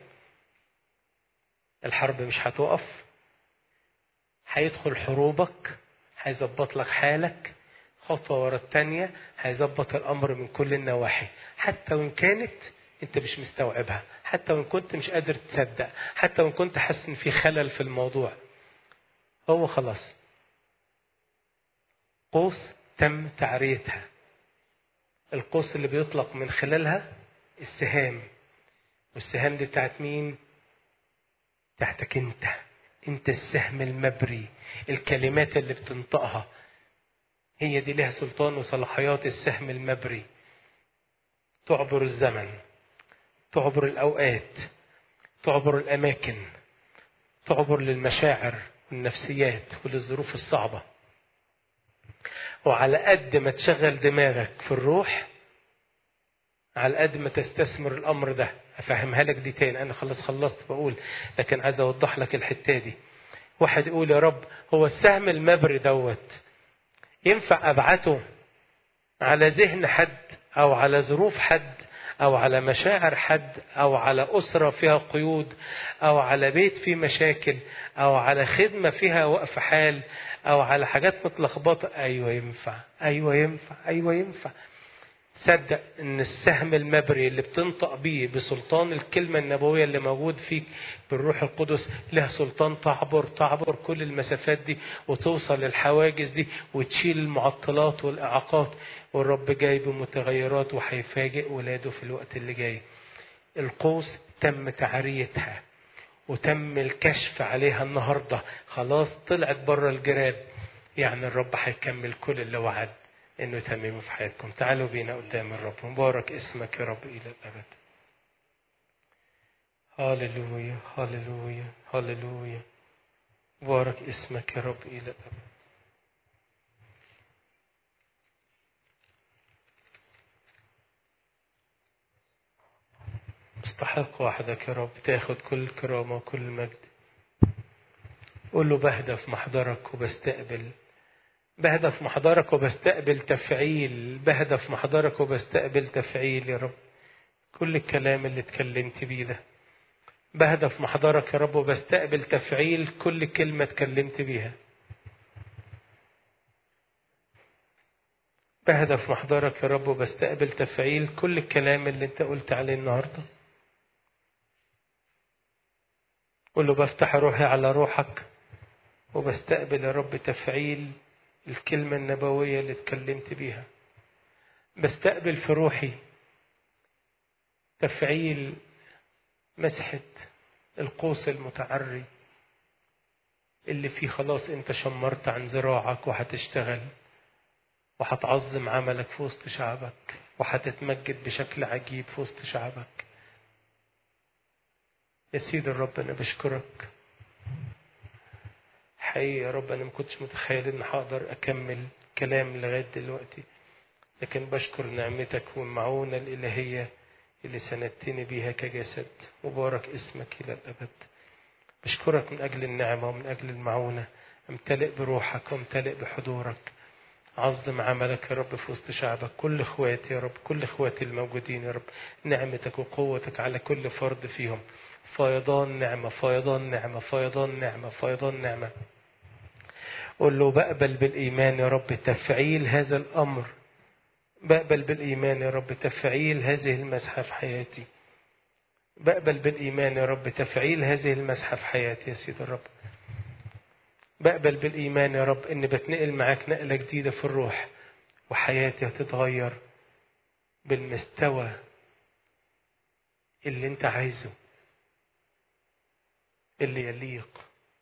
الحرب مش هتقف هيدخل حروبك هيظبط لك حالك خطوة ورا التانية هيظبط الأمر من كل النواحي حتى وإن كانت أنت مش مستوعبها حتى وإن كنت مش قادر تصدق حتى وإن كنت حاسس إن في خلل في الموضوع هو خلاص قوس تم تعريتها القوس اللي بيطلق من خلالها السهام والسهام دي بتاعت مين بتاعتك انت انت السهم المبري الكلمات اللي بتنطقها هي دي لها سلطان وصلاحيات السهم المبري تعبر الزمن تعبر الاوقات تعبر الاماكن تعبر للمشاعر والنفسيات وللظروف الصعبه وعلى قد ما تشغل دماغك في الروح على قد ما تستثمر الامر ده افهمها لك دي تاني انا خلاص خلصت بقول لكن عايز اوضح لك الحته دي واحد يقول يا رب هو السهم المبري دوت ينفع ابعته على ذهن حد او على ظروف حد او على مشاعر حد او على اسره فيها قيود او على بيت فيه مشاكل او على خدمه فيها وقف حال او على حاجات متلخبطه ايوه ينفع ايوه ينفع ايوه ينفع صدق ان السهم المبري اللي بتنطق بيه بسلطان الكلمة النبوية اللي موجود فيك بالروح القدس له سلطان تعبر تعبر كل المسافات دي وتوصل للحواجز دي وتشيل المعطلات والإعاقات والرب جاي بمتغيرات وهيفاجئ ولاده في الوقت اللي جاي القوس تم تعريتها وتم الكشف عليها النهاردة خلاص طلعت بره الجراب يعني الرب هيكمل كل اللي وعد انه يتممه في حياتكم تعالوا بينا قدام الرب مبارك اسمك يا رب الى الابد هاللويا هاللويا هاللويا مبارك اسمك يا رب الى الابد مستحق وحدك يا رب تاخد كل الكرامه وكل المجد قول له بهدف محضرك وبستقبل بهدف محضرك وبستقبل تفعيل بهدف محضرك وبستقبل تفعيل يا رب كل الكلام اللي اتكلمت بيه ده بهدف محضرك يا رب وبستقبل تفعيل كل كلمة اتكلمت بيها بهدف محضرك يا رب وبستقبل تفعيل كل الكلام اللي انت قلت عليه النهارده قول له بفتح روحي على روحك وبستقبل يا رب تفعيل الكلمة النبوية اللي اتكلمت بيها بستقبل في روحي تفعيل مسحة القوس المتعري اللي فيه خلاص انت شمرت عن ذراعك وهتشتغل وهتعظم عملك في وسط شعبك وهتتمجد بشكل عجيب في وسط شعبك يا سيد الرب انا بشكرك حقيقي يا رب انا ما كنتش متخيل ان هقدر اكمل كلام لغايه دلوقتي لكن بشكر نعمتك والمعونه الالهيه اللي سندتني بيها كجسد مبارك اسمك الى الابد بشكرك من اجل النعمه ومن اجل المعونه امتلئ بروحك وامتلئ بحضورك عظم عملك يا رب في وسط شعبك كل اخواتي يا رب كل اخواتي الموجودين يا رب نعمتك وقوتك على كل فرد فيهم فيضان نعمة فيضان نعمة فيضان نعمة فيضان نعمة قل له بقبل بالإيمان يا رب تفعيل هذا الأمر بقبل بالإيمان يا رب تفعيل هذه المسحة في حياتي بقبل بالإيمان يا رب تفعيل هذه المسحة في حياتي يا سيد الرب بقبل بالإيمان يا رب إني بتنقل معاك نقلة جديدة في الروح وحياتي هتتغير بالمستوى اللي أنت عايزه اللي يليق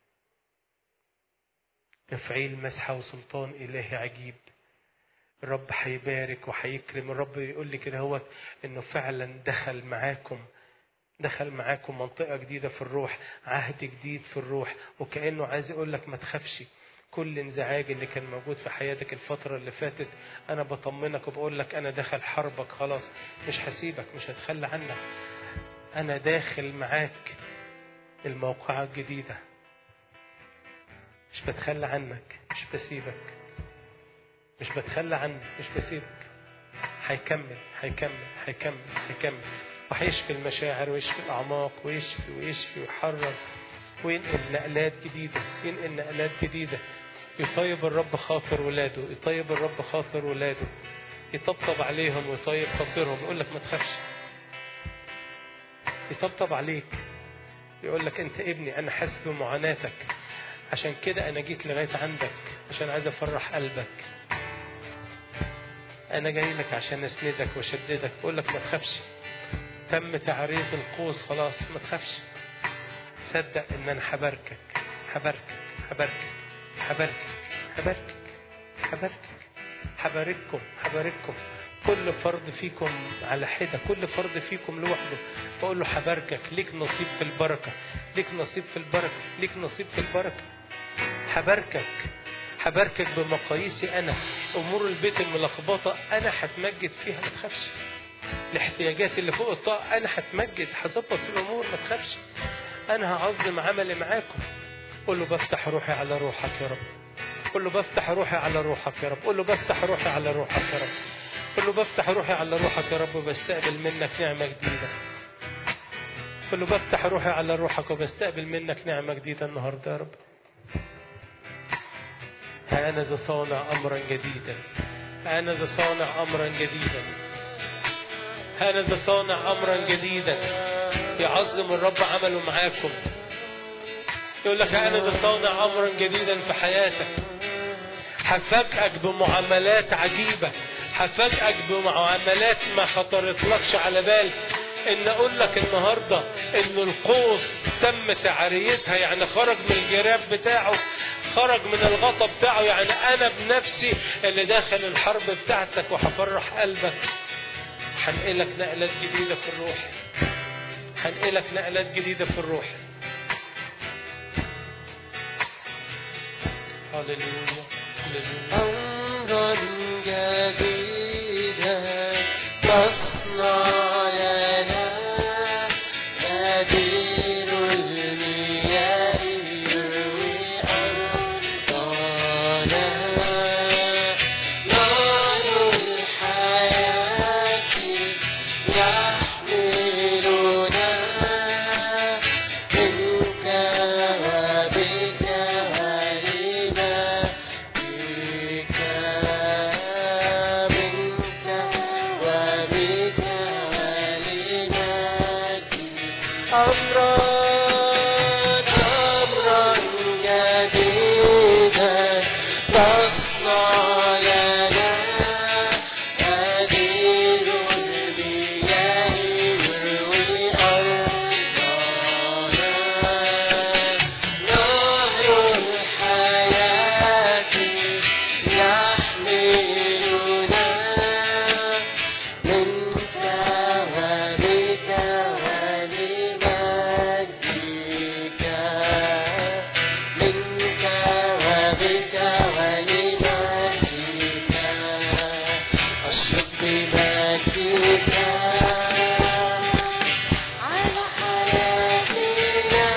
تفعيل مسحة وسلطان إلهي عجيب الرب هيبارك وهيكرم الرب يقول لي كده هو انه فعلا دخل معاكم دخل معاكم منطقة جديدة في الروح عهد جديد في الروح وكأنه عايز يقول لك ما تخافش كل انزعاج اللي كان موجود في حياتك الفترة اللي فاتت أنا بطمنك وبقول لك أنا داخل حربك خلاص مش هسيبك مش هتخلى عنك أنا داخل معاك الموقعة الجديدة مش بتخلى عنك مش بسيبك مش بتخلى عنك مش بسيبك هيكمل هيكمل هيكمل هيكمل وهيشفي المشاعر ويشفي الأعماق ويشفي ويشفي ويحرر وينقل نقلات جديدة ينقل نقلات جديدة يطيب الرب خاطر ولاده يطيب الرب خاطر ولاده يطبطب عليهم ويطيب خاطرهم يقول لك ما تخافش يطبطب عليك يقول لك انت ابني انا حاسس بمعاناتك عشان كده انا جيت لغايه عندك عشان عايز افرح قلبك انا جاي لك عشان اسندك واشددك بقول لك ما تخافش تم تعريض القوس خلاص ما تخافش صدق ان انا حباركك حباركك حباركك حباركك حباركك حباركك حبارككم حبارككم كل فرد فيكم على حدة كل فرد فيكم لوحده بقول له حباركك ليك نصيب في البركة ليك نصيب في البركة ليك نصيب في البركة حباركك حباركك بمقاييسي أنا أمور البيت الملخبطة أنا هتمجد فيها ما تخافش الاحتياجات اللي فوق الطاقة أنا هتمجد هظبط الأمور ما تخافش أنا هعظم عملي معاكم قول له بفتح روحي على روحك يا رب قول له بفتح روحي على روحك يا رب قول له بفتح روحي على روحك يا رب قل له بفتح روحي على روحك يا رب وبستقبل منك نعمة جديدة قل له بفتح روحي على روحك وبستقبل منك نعمة جديدة النهاردة يا رب ها أنا ذا صانع أمرا جديدا ها أنا ذا صانع أمرا جديدا ها أنا ذا صانع أمرا جديدا يعظم الرب عمله معاكم يقول لك أنا ذا صانع أمرا جديدا في حياتك هفاجئك بمعاملات عجيبة هفاجئك بمعاملات ما خطرتلكش على بال ان اقول لك النهارده ان القوس تم تعريتها يعني خرج من الجراب بتاعه خرج من الغطا بتاعه يعني انا بنفسي اللي داخل الحرب بتاعتك وهفرح قلبك هنقلك نقلات جديده في الروح هنقلك نقلات جديده في الروح هللويا هللويا أمرا جديدا تصنع لنا نذير المياه يروي أرضنا نار الحياة يحملنا منك وبك ولنا بك أمرا أمرا جديدا تصنع لنا هدير المياه يروي أرضنا نهر الحياة يحملنا منك وبك ولمجدك منك وبك ولمجدك أشرق بمجدك على حياتنا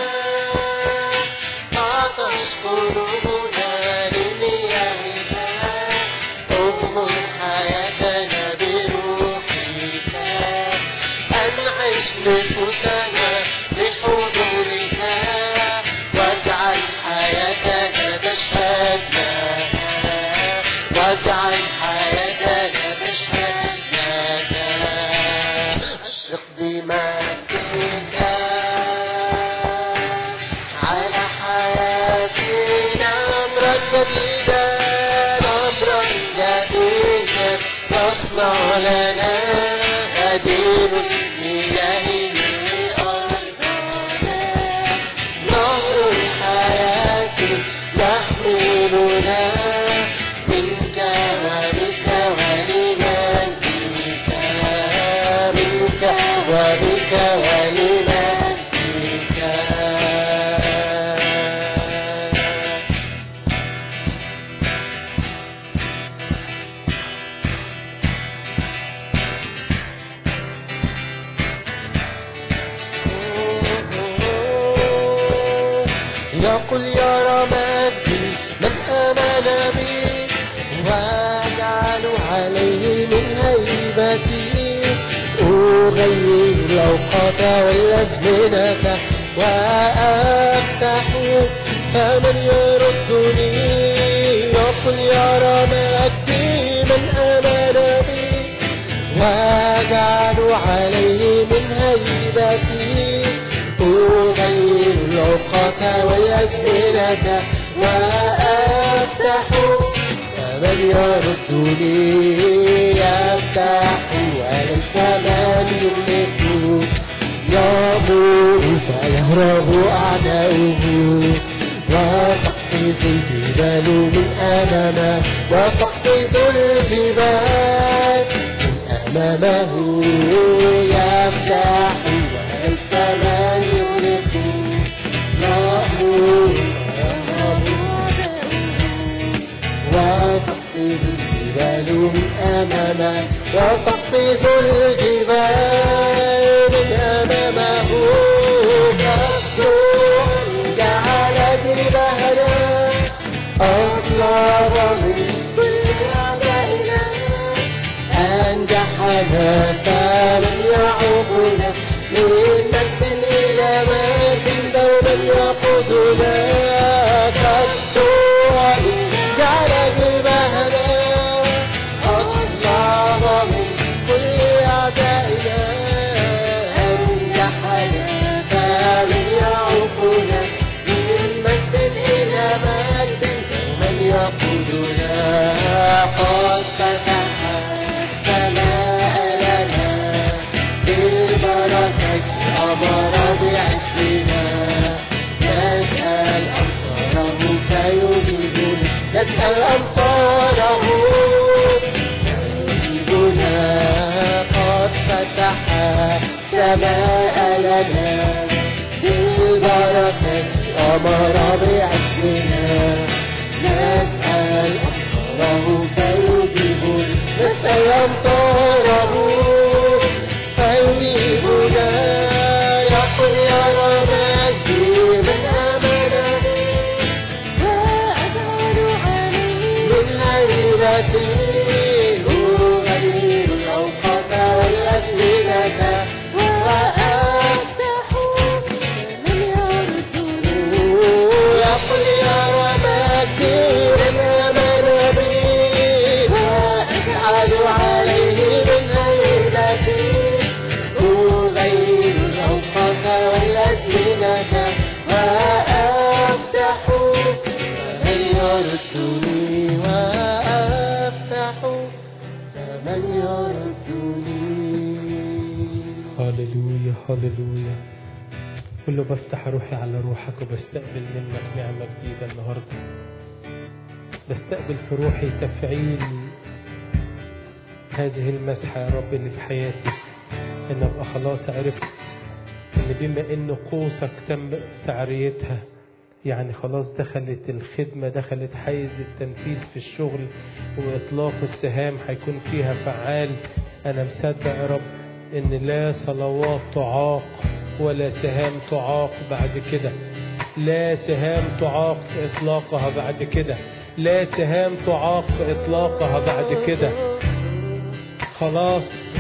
تعطش قلوبنا لمياهك اغمر حياتنا بروحك أنعش نفوسنا بحضورك واجعل حياتنا تشهد لنا واجعل حياتنا تشهد لنا أشرق بمجدك على حياتنا أمرا جديدا أمرا جديدا تصنع لنا هدير المياه أرضنا نهر الحياة يحملنا منك وبك ولمجدك منك وبك ولمجدك يقول يا رمادي من آمن بي واجعل عليه من هيبتي أغير الأوقات والأزمنة وأفتح فمن يردني يقول يا رمادي من آمن بي واجعل عليه من هيبتي أغير الأوقات والأزمنة وأفتح فمن يردني يفتح وليس من يملك يمر فيهرب أعداؤه وتقفز الجبال من أمامه وتقفز الجبال من أمامه يفتح وليس من يملك يأمر وتقفز الجبال من أمامه وتقفز الجبال من أمامه كالسوء جعلت بهنا أصلاب من كل أعدائنا أنجحنا فلم يعقنا من مجد إلى مجد دوما يقودنا كالسوء جعلت بهنا أصلاب من كل أعدائنا أنجحنا فلم يعقنا من مجد إلى مجد من يقودنا قد فتح سماء لنا بالبركة أمر بعزنا نسأل أمطاره فيجيبنا نسأل أمطاره فيجيبنا قد فتح سماء لنا بالبركة أمر بعزنا نسأل أمطاره فيجيبنا نسأل أمطاره فيجيبنا يقول يا رمادي من آمن بي وأجعل عليه من هيبتي أغير الأوقات والأزمنة وأفتح من يردني يقول يا رمادي من آمن بي قل له بفتح روحي على روحك وبستقبل منك نعمة جديدة النهاردة بستقبل في روحي تفعيل هذه المسحة يا رب اللي في حياتي ان ابقى خلاص عرفت ان بما ان قوسك تم تعريتها يعني خلاص دخلت الخدمة دخلت حيز التنفيذ في الشغل وإطلاق السهام هيكون فيها فعال أنا مصدق يا رب إن لا صلوات تعاق ولا سهام تعاق بعد كده لا سهام تعاق في إطلاقها بعد كده لا سهام تعاق في إطلاقها بعد كده خلاص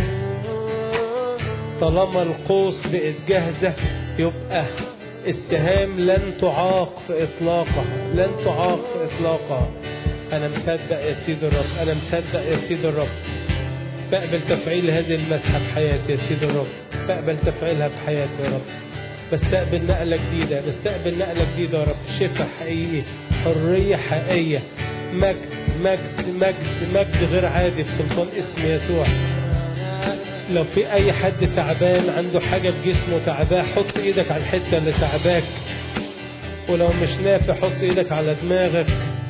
طالما القوس بقت جاهزة يبقى السهام لن تعاق في إطلاقها لن تعاق في إطلاقها أنا مصدق يا سيد الرب أنا مصدق يا سيد الرب بقبل تفعيل هذه المسحة في حياتي يا سيد الرب بقبل تفعيلها في حياتي يا رب بستقبل نقلة جديدة بستقبل نقلة جديدة يا رب شفاء حقيقي حرية حقيقية مجد مجد مجد مجد غير عادي بسلطان اسم يسوع لو في اي حد تعبان عنده حاجة في جسمه تعباه حط ايدك على الحتة اللي تعباك ولو مش نافع حط ايدك على دماغك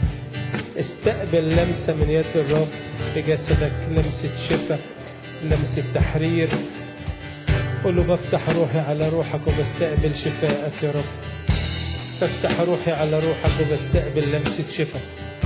استقبل لمسة من يد الرب في جسدك لمسة شفاء لمسة تحرير قول له بفتح روحي على روحك وبستقبل شفاءك يا رب بفتح روحي على روحك وبستقبل لمسة شفاء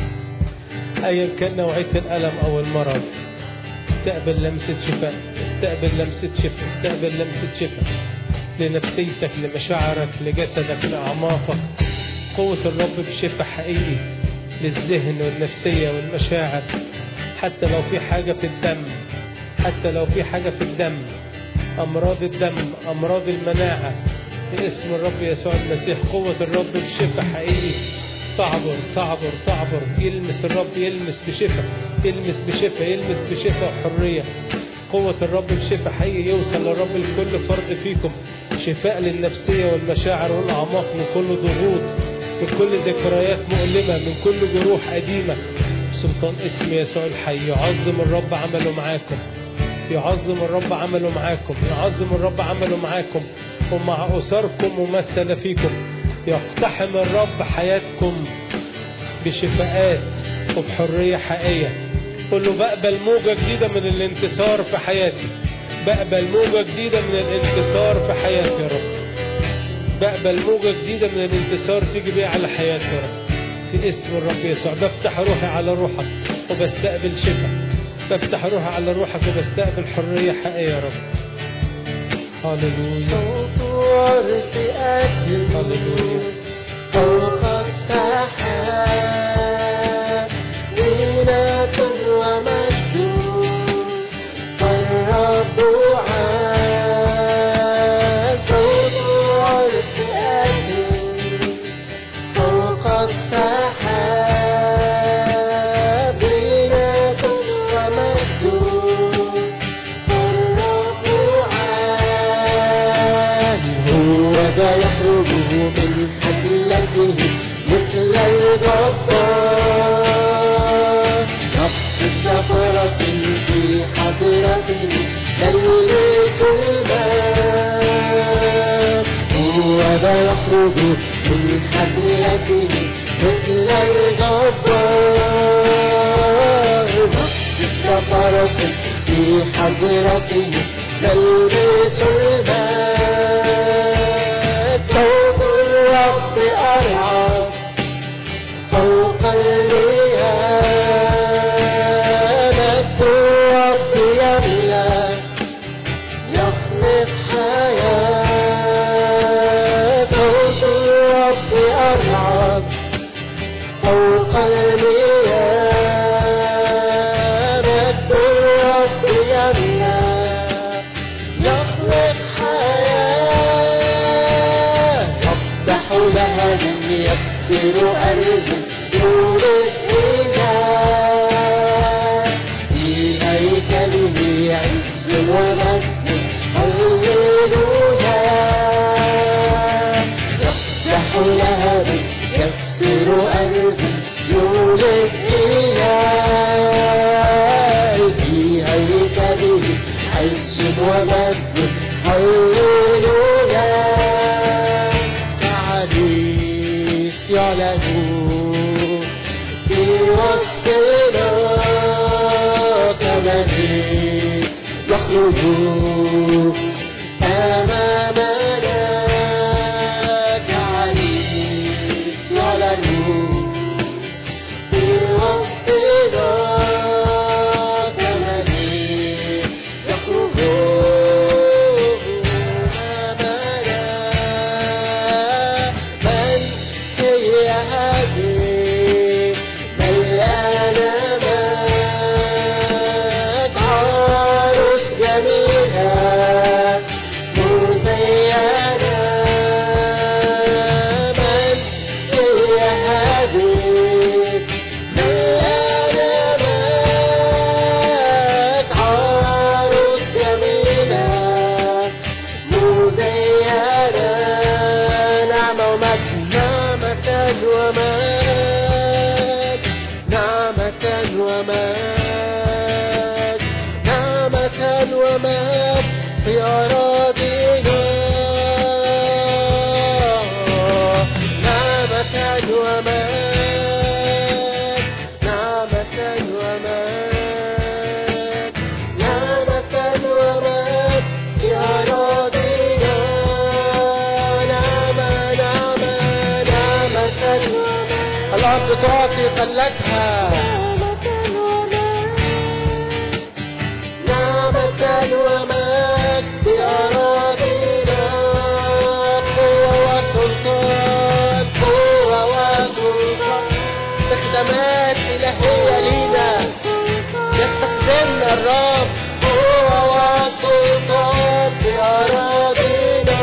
أيا كان نوعية الألم أو المرض استقبل لمسة شفاء استقبل لمسة شفاء استقبل لمسة شفاء لنفسيتك لمشاعرك لجسدك لأعماقك قوة الرب بشفاء حقيقي للذهن والنفسية والمشاعر حتى لو في حاجة في الدم حتى لو في حاجة في الدم أمراض الدم أمراض المناعة باسم الرب يسوع المسيح قوة الرب بشفاء حقيقي تعبر تعبر تعبر يلمس الرب يلمس بشفاء يلمس بشفاء يلمس بشفاء وحرية قوة الرب بشفاء حقيقي يوصل للرب لكل فرد فيكم شفاء للنفسية والمشاعر والأعماق من كل ضغوط من كل ذكريات مؤلمة من كل جروح قديمة سلطان اسم يسوع الحي يعظم الرب عمله معاكم يعظم الرب عمله معاكم يعظم الرب عمله معاكم ومع أسركم ممثلة فيكم يقتحم الرب حياتكم بشفاءات وبحرية حقيقية قل له بقبل موجة جديدة من الانتصار في حياتي بقبل موجة جديدة من الانتصار في حياتي يا رب بقبل موجة جديدة من الانتصار تيجي بيها على حياتي يا رب في اسم الرب يسوع بفتح روحي على روحك وبستقبل شفاء بفتح روحي على روحك وبستقبل حرية حقيقية يا رب هللويا صوت عرس أتي هللويا فوق السحاب زينة ومجد والرب عاد صوت عرس أتي فوق السحاب زينة ومجد والرب عاد هو ذا يخرج من حجلته مثل الجبار نفس فرس في حضرته تلبس الماء هو ذا يخرج من حجلته مثل الجبار نفس فرس في حضرته تلبس الماء صوت الرب أرعى فوق المياه مجد الرب يملأ يخلق حياة صوت الرب أرعى فوق المياه مجد الرب يملأ يخلق حياة يفتح لها من يكسر أرض يولد إله في هيكله عز ومجد هللويا يفتح لها من يكسر أرض يولد إله في هيكله عز ومجد هللويا الوجوه أمامنا كعريس يعلن في وسطنا كمليك يخرج أمامنا من هي هذه مليانة مجد عروس جميلة مزينة من هي هذه مليانة مجد عروس جميلة مزينة نعمة ومجد نعمة ومجد نعمة ومجد نعمة ومجد في أراضينا نعمة ومجد نعمة ومجد نعمة ومجد في أراضينا نعمة نعمة نعمة الأرض تعطي خلتها نعمة ومجد في أراضينا قوة وسلطان قوة وسلطان استخدامات إلهية لينا يستخدمنا الرب قوة وسلطان في أراضينا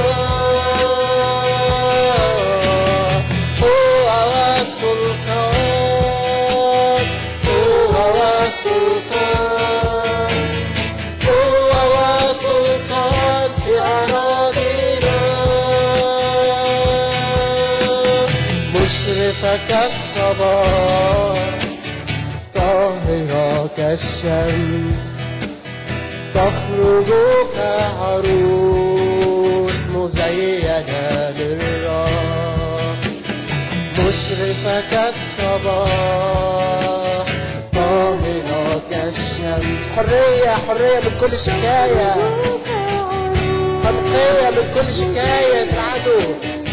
قوة وسلطان قوة وسلطان قوة وسلطان في أراضينا مشرفة كالصباح طاهرة كالشمس تخرج كعروس مزينة للرب مشرفة كالصباح طاهرة كالشمس حرية حرية من كل شكاية حرية من كل شكاية العدو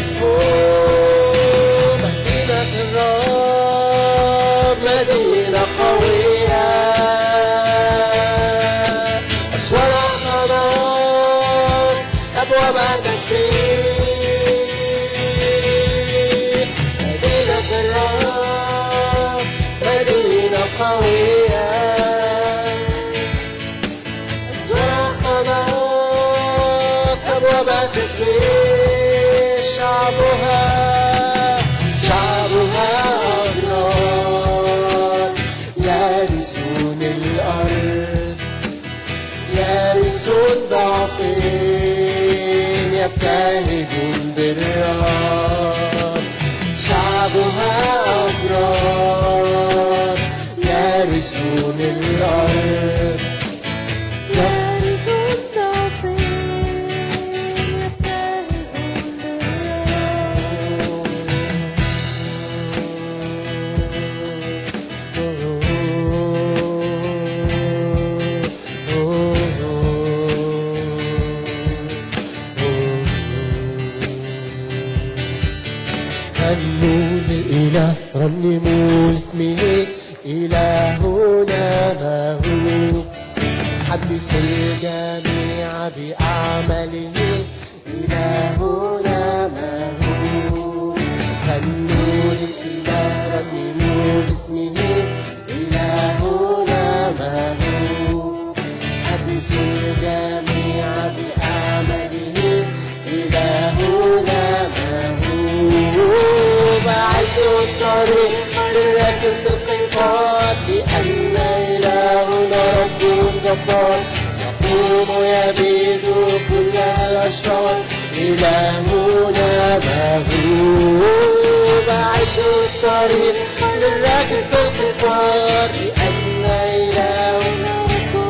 أوه، مدينة الرب مدينة قوية أسوار خلاص أبواب تسبيح مدينة الرب مدينة قوية أسوار خلاص أبواب تسبيح شعبها شعبها أبرار يرثون الأرض يرثون ضعفين يبتهجون بالرب شعبها أبرار يرثون الأرض غنوا لإله رنموا اسمه إلهنا ما هو حدث الجميع بأعماله إلهنا ما هو غنوا للإله رنموا باسمه إلهنا ما هو حدث الجميع بأعماله إلهنا ما هو بعد الطريق للراكب في القطار بأن إلهنا رب جبار يقوم يبيد كل الأشرار إلهنا ما هو بعد الطريق للراكب في القطار بأن إلهنا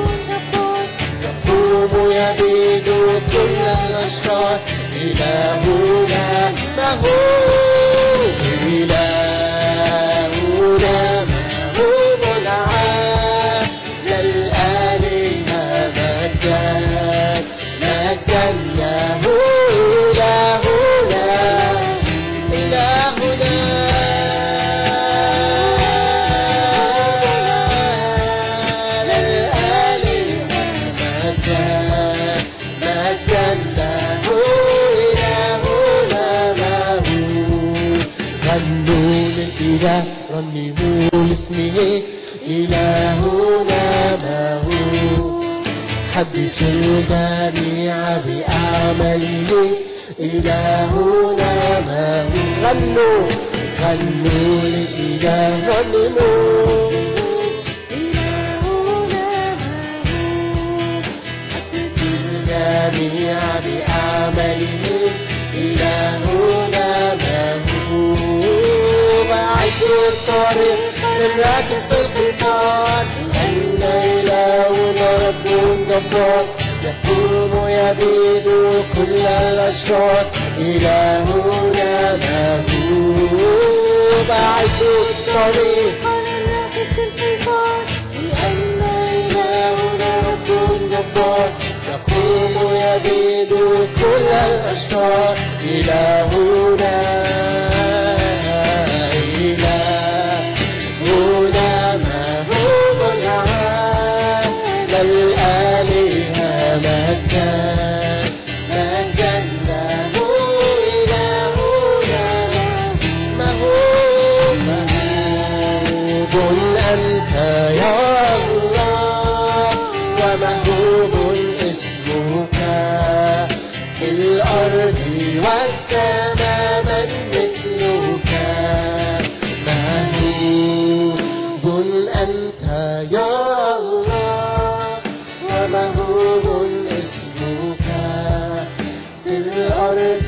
يقوم يبيد كل الأشرار إلهنا ما هو إلهنا مهوب عام للآلهة مجد الإله رنموا لاسمه إلهنا ما هو حدثوا الجميع بأعماله إلهنا ما هو غنوا غنوا للإله رنموا الجميع بأعماله إلهنا ما هو بعيش الطريق للراكب في القطار أن إلهنا رب جبار يقوم يبيد كل الأشرار إلهنا ما هو بعيش الطريق لأن إلهنا رب جبار يقوم يبيد كل الأشرار إلهنا إلهنا ما هو العال الآلهة مجدا مجدا له إلهنا ما هو مهوب أنت يا الله ومهوب اسمك في الأرض والسماء من مثلك مهوب أنت يا الله ومهوب اسمك في الأرض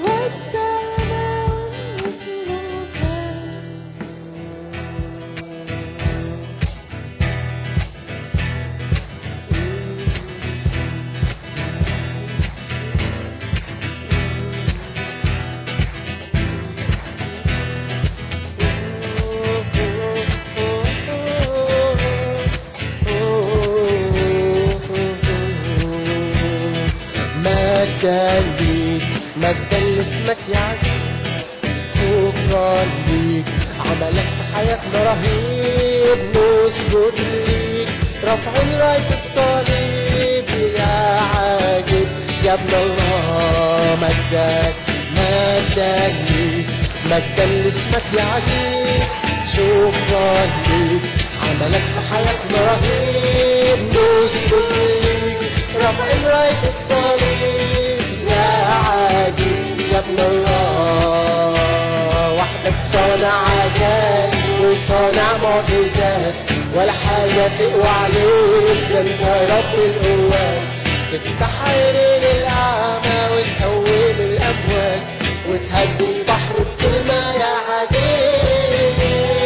مجدا ليك مجدا لاسمك يا عزيز شكرا ليك عملك في حياتنا رهيب نسجد ليك رافعين راية الصليب يا عاجب يا ابن الله مجدك مجدا ليك مجدا لاسمك يا عزيز شكرا ليك عملك في حياتنا رهيب نسجد ليك رافعين راية الصليب يا عاجب يا ابن الله وحدك صانع عجائب وصانع معجزات ولا حاجة تقوى عليك ده انت رب القوات تفتح عينين الأعمى وتقوم الأموات وتهدي البحر بكلمة يا عجيب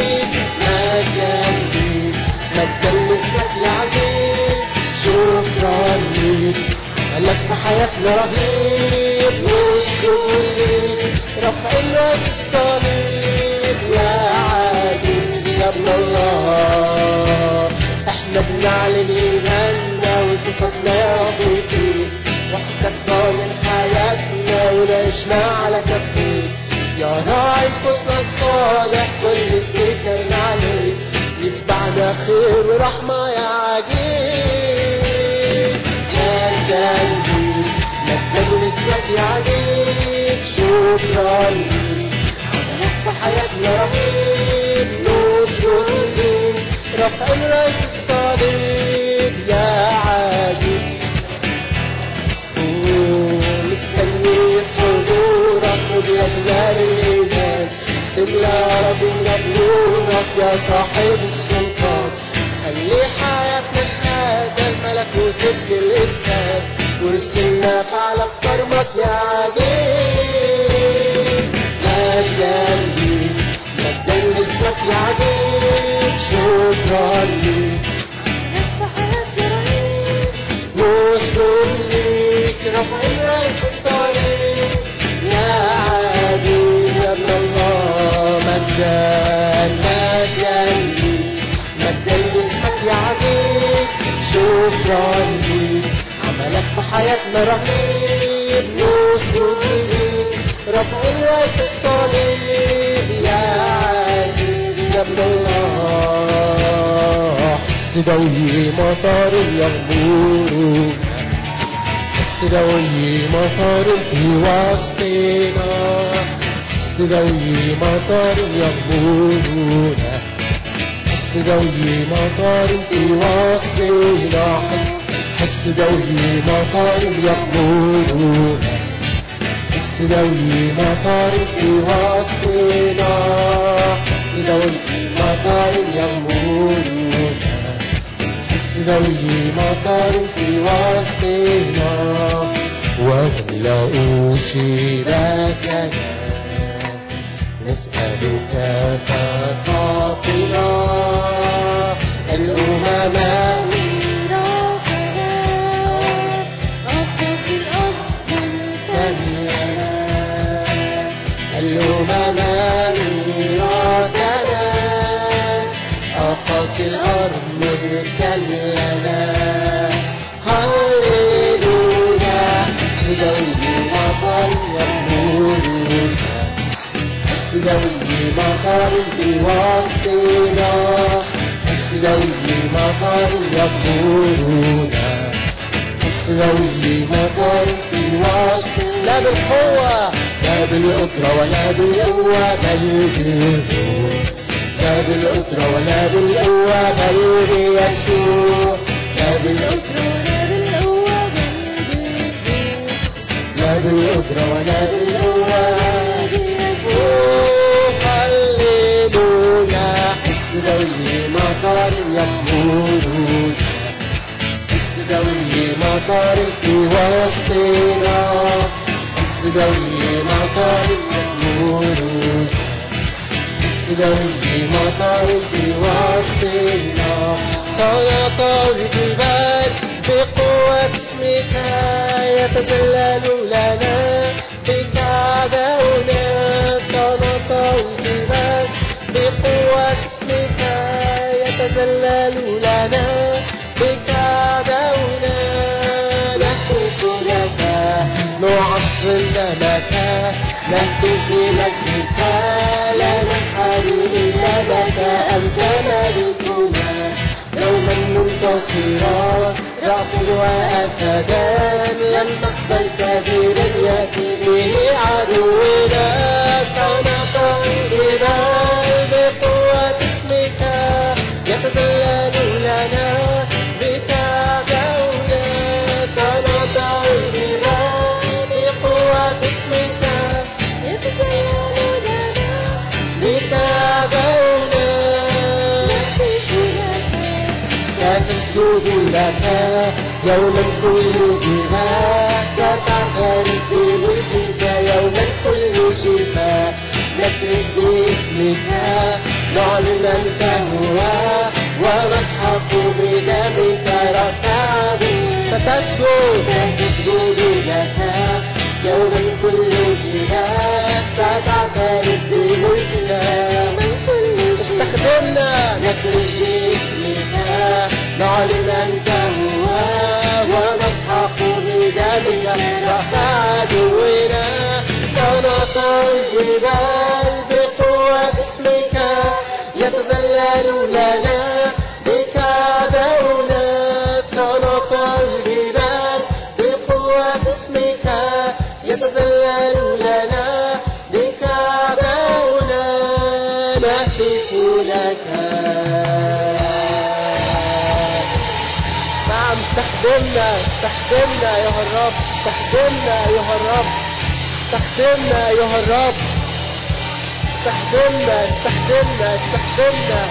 مجدا ليك مجدا لاسمك يا عزيز شكرا ليك عملك في حياتنا رهيب نشكر ليك رافعين راس الصليب يا عادل يا ابن الله احنا بنعلن ايماننا وثقتنا يا ضيفي وحدك ضامن حياتنا ونعيشنا على كفيك يا راعي نفوسنا الصالح كل اتكلنا عليك يتبعنا خير ورحمة يا عجيب مجدا ليك مجدا لاسمك يا عجيب شكرا ليك عملك في حياتنا رهيب نشكر ليك رافعين راية الصليب يا عجيب مستني حضورك وبيدنا الإيمان تملى ربنا بنورك يا صاحب السلطان خلي حياتنا شهادة الملكوت في الإنسان وارسلنا فعل كرمك يا عجيب مجدا ليك مجدا لاسمك يا عجيب شكرا ليك نشكر ليك رفعين راية الصليب يا عادي يا ابن الله مجدا مجدا ليك مجدا لاسمك يا عبيد شكرا ليك عملك في حياتنا رهيب نشكر ليك رفعين راية الصليب يا عادي يا ابن الله حسدوي مطار يغمور حسدوي مطار في وسطنا حس ذوي مطر يغمرون حس ذوي مطر في وسطنا حس حس ذوي مطر يغمرون حس ذوي مطر في وسطنا حس ذوي مطر يغمرون حس ذوي مطر في وسطنا واملأوا شباكنا نسألك فتعطنا الأمم الأمم ميراثنا أقاصي الأرض مبتلنا هللويا بدوي مطر يقولون بدوي مطر في وسطنا بدوي مطر يقولون بدوي مطر في وسطنا لا بالقوة لا بالقدرة ولا بالقوة بل بالروح لا بالقدرة ولا بالقوة بل بيسوع لا بالقدرة لا بالقدرة ولا بالقوة هللويا حس ذوي مطر يقولون حس ذوي مطر في وسطنا حس ذوي مطر يقولون حس ذوي مطر في وسطنا سيطر الجبال بقوة اسمك يتذلل لنا بك عدونا سنطع الجبال بقوة اسمك يتذلل لنا بك عدونا نهتف لك نعظم لك نهتف لك لا نحن إلا لك أنت ملكنا دوما منتصرا رأس وأسدا لم تقبل كبيرا يأتي به عدونا سنطع الجبال بقوة اسمك يتذلل لنا بك عدونا سنطع الجبال بقوة اسمك بك عدونا لا تسجد لك يوما كل جبال ستعترف بملكك يوما كل شفاء نكرس باسمك نعلن انت هو ونسحق بدمك راس عبيد فتسجد تسجد لك يوما كل جبال ستعترف بملكك استخدمنا نكرس باسمك نعلن انت هو ونسحق بدمك راس عدونا سنطع الجبال بقوة اسمك يتذلل لنا بك عدونا سنطع الجبال بقوة اسمك يتذلل لنا بك عدونا نهتف لك نعم استخدمنا استخدمنا يا الرب استخدمنا يا الرب استخدمنا يا الرب استخدمنا استخدمنا استخدمنا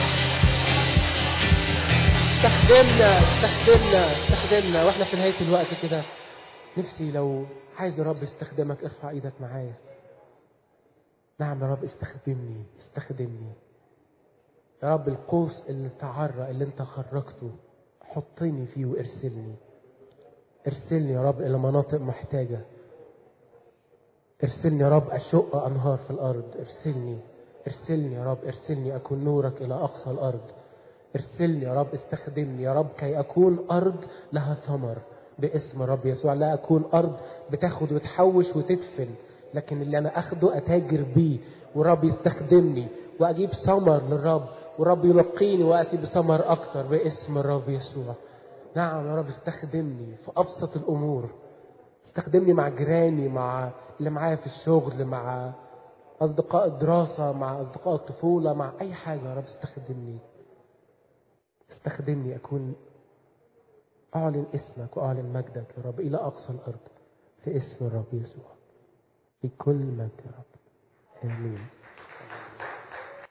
استخدمنا استخدمنا استخدمنا واحنا في نهاية الوقت كده نفسي لو عايز يا رب يستخدمك ارفع ايدك معايا نعم يا رب استخدمني استخدمني يا رب القوس اللي تعرى اللي انت خرجته حطني فيه وارسلني ارسلني يا رب الى مناطق محتاجه ارسلني يا رب اشق انهار في الارض ارسلني ارسلني يا رب ارسلني اكون نورك الى اقصى الارض ارسلني يا رب استخدمني يا رب كي اكون ارض لها ثمر باسم الرب يسوع لا اكون ارض بتاخد وتحوش وتدفن لكن اللي انا اخده اتاجر بيه ورب يستخدمني واجيب ثمر للرب ورب يلقيني واتي بثمر اكتر باسم الرب يسوع نعم يا رب استخدمني في ابسط الامور استخدمني مع جيراني مع اللي معايا في الشغل مع أصدقاء الدراسة مع أصدقاء الطفولة مع أي حاجة يا رب استخدمني استخدمني أكون أعلن اسمك وأعلن مجدك يا رب إلى أقصى الأرض في اسم الرب يسوع في كل مجد يا رب آمين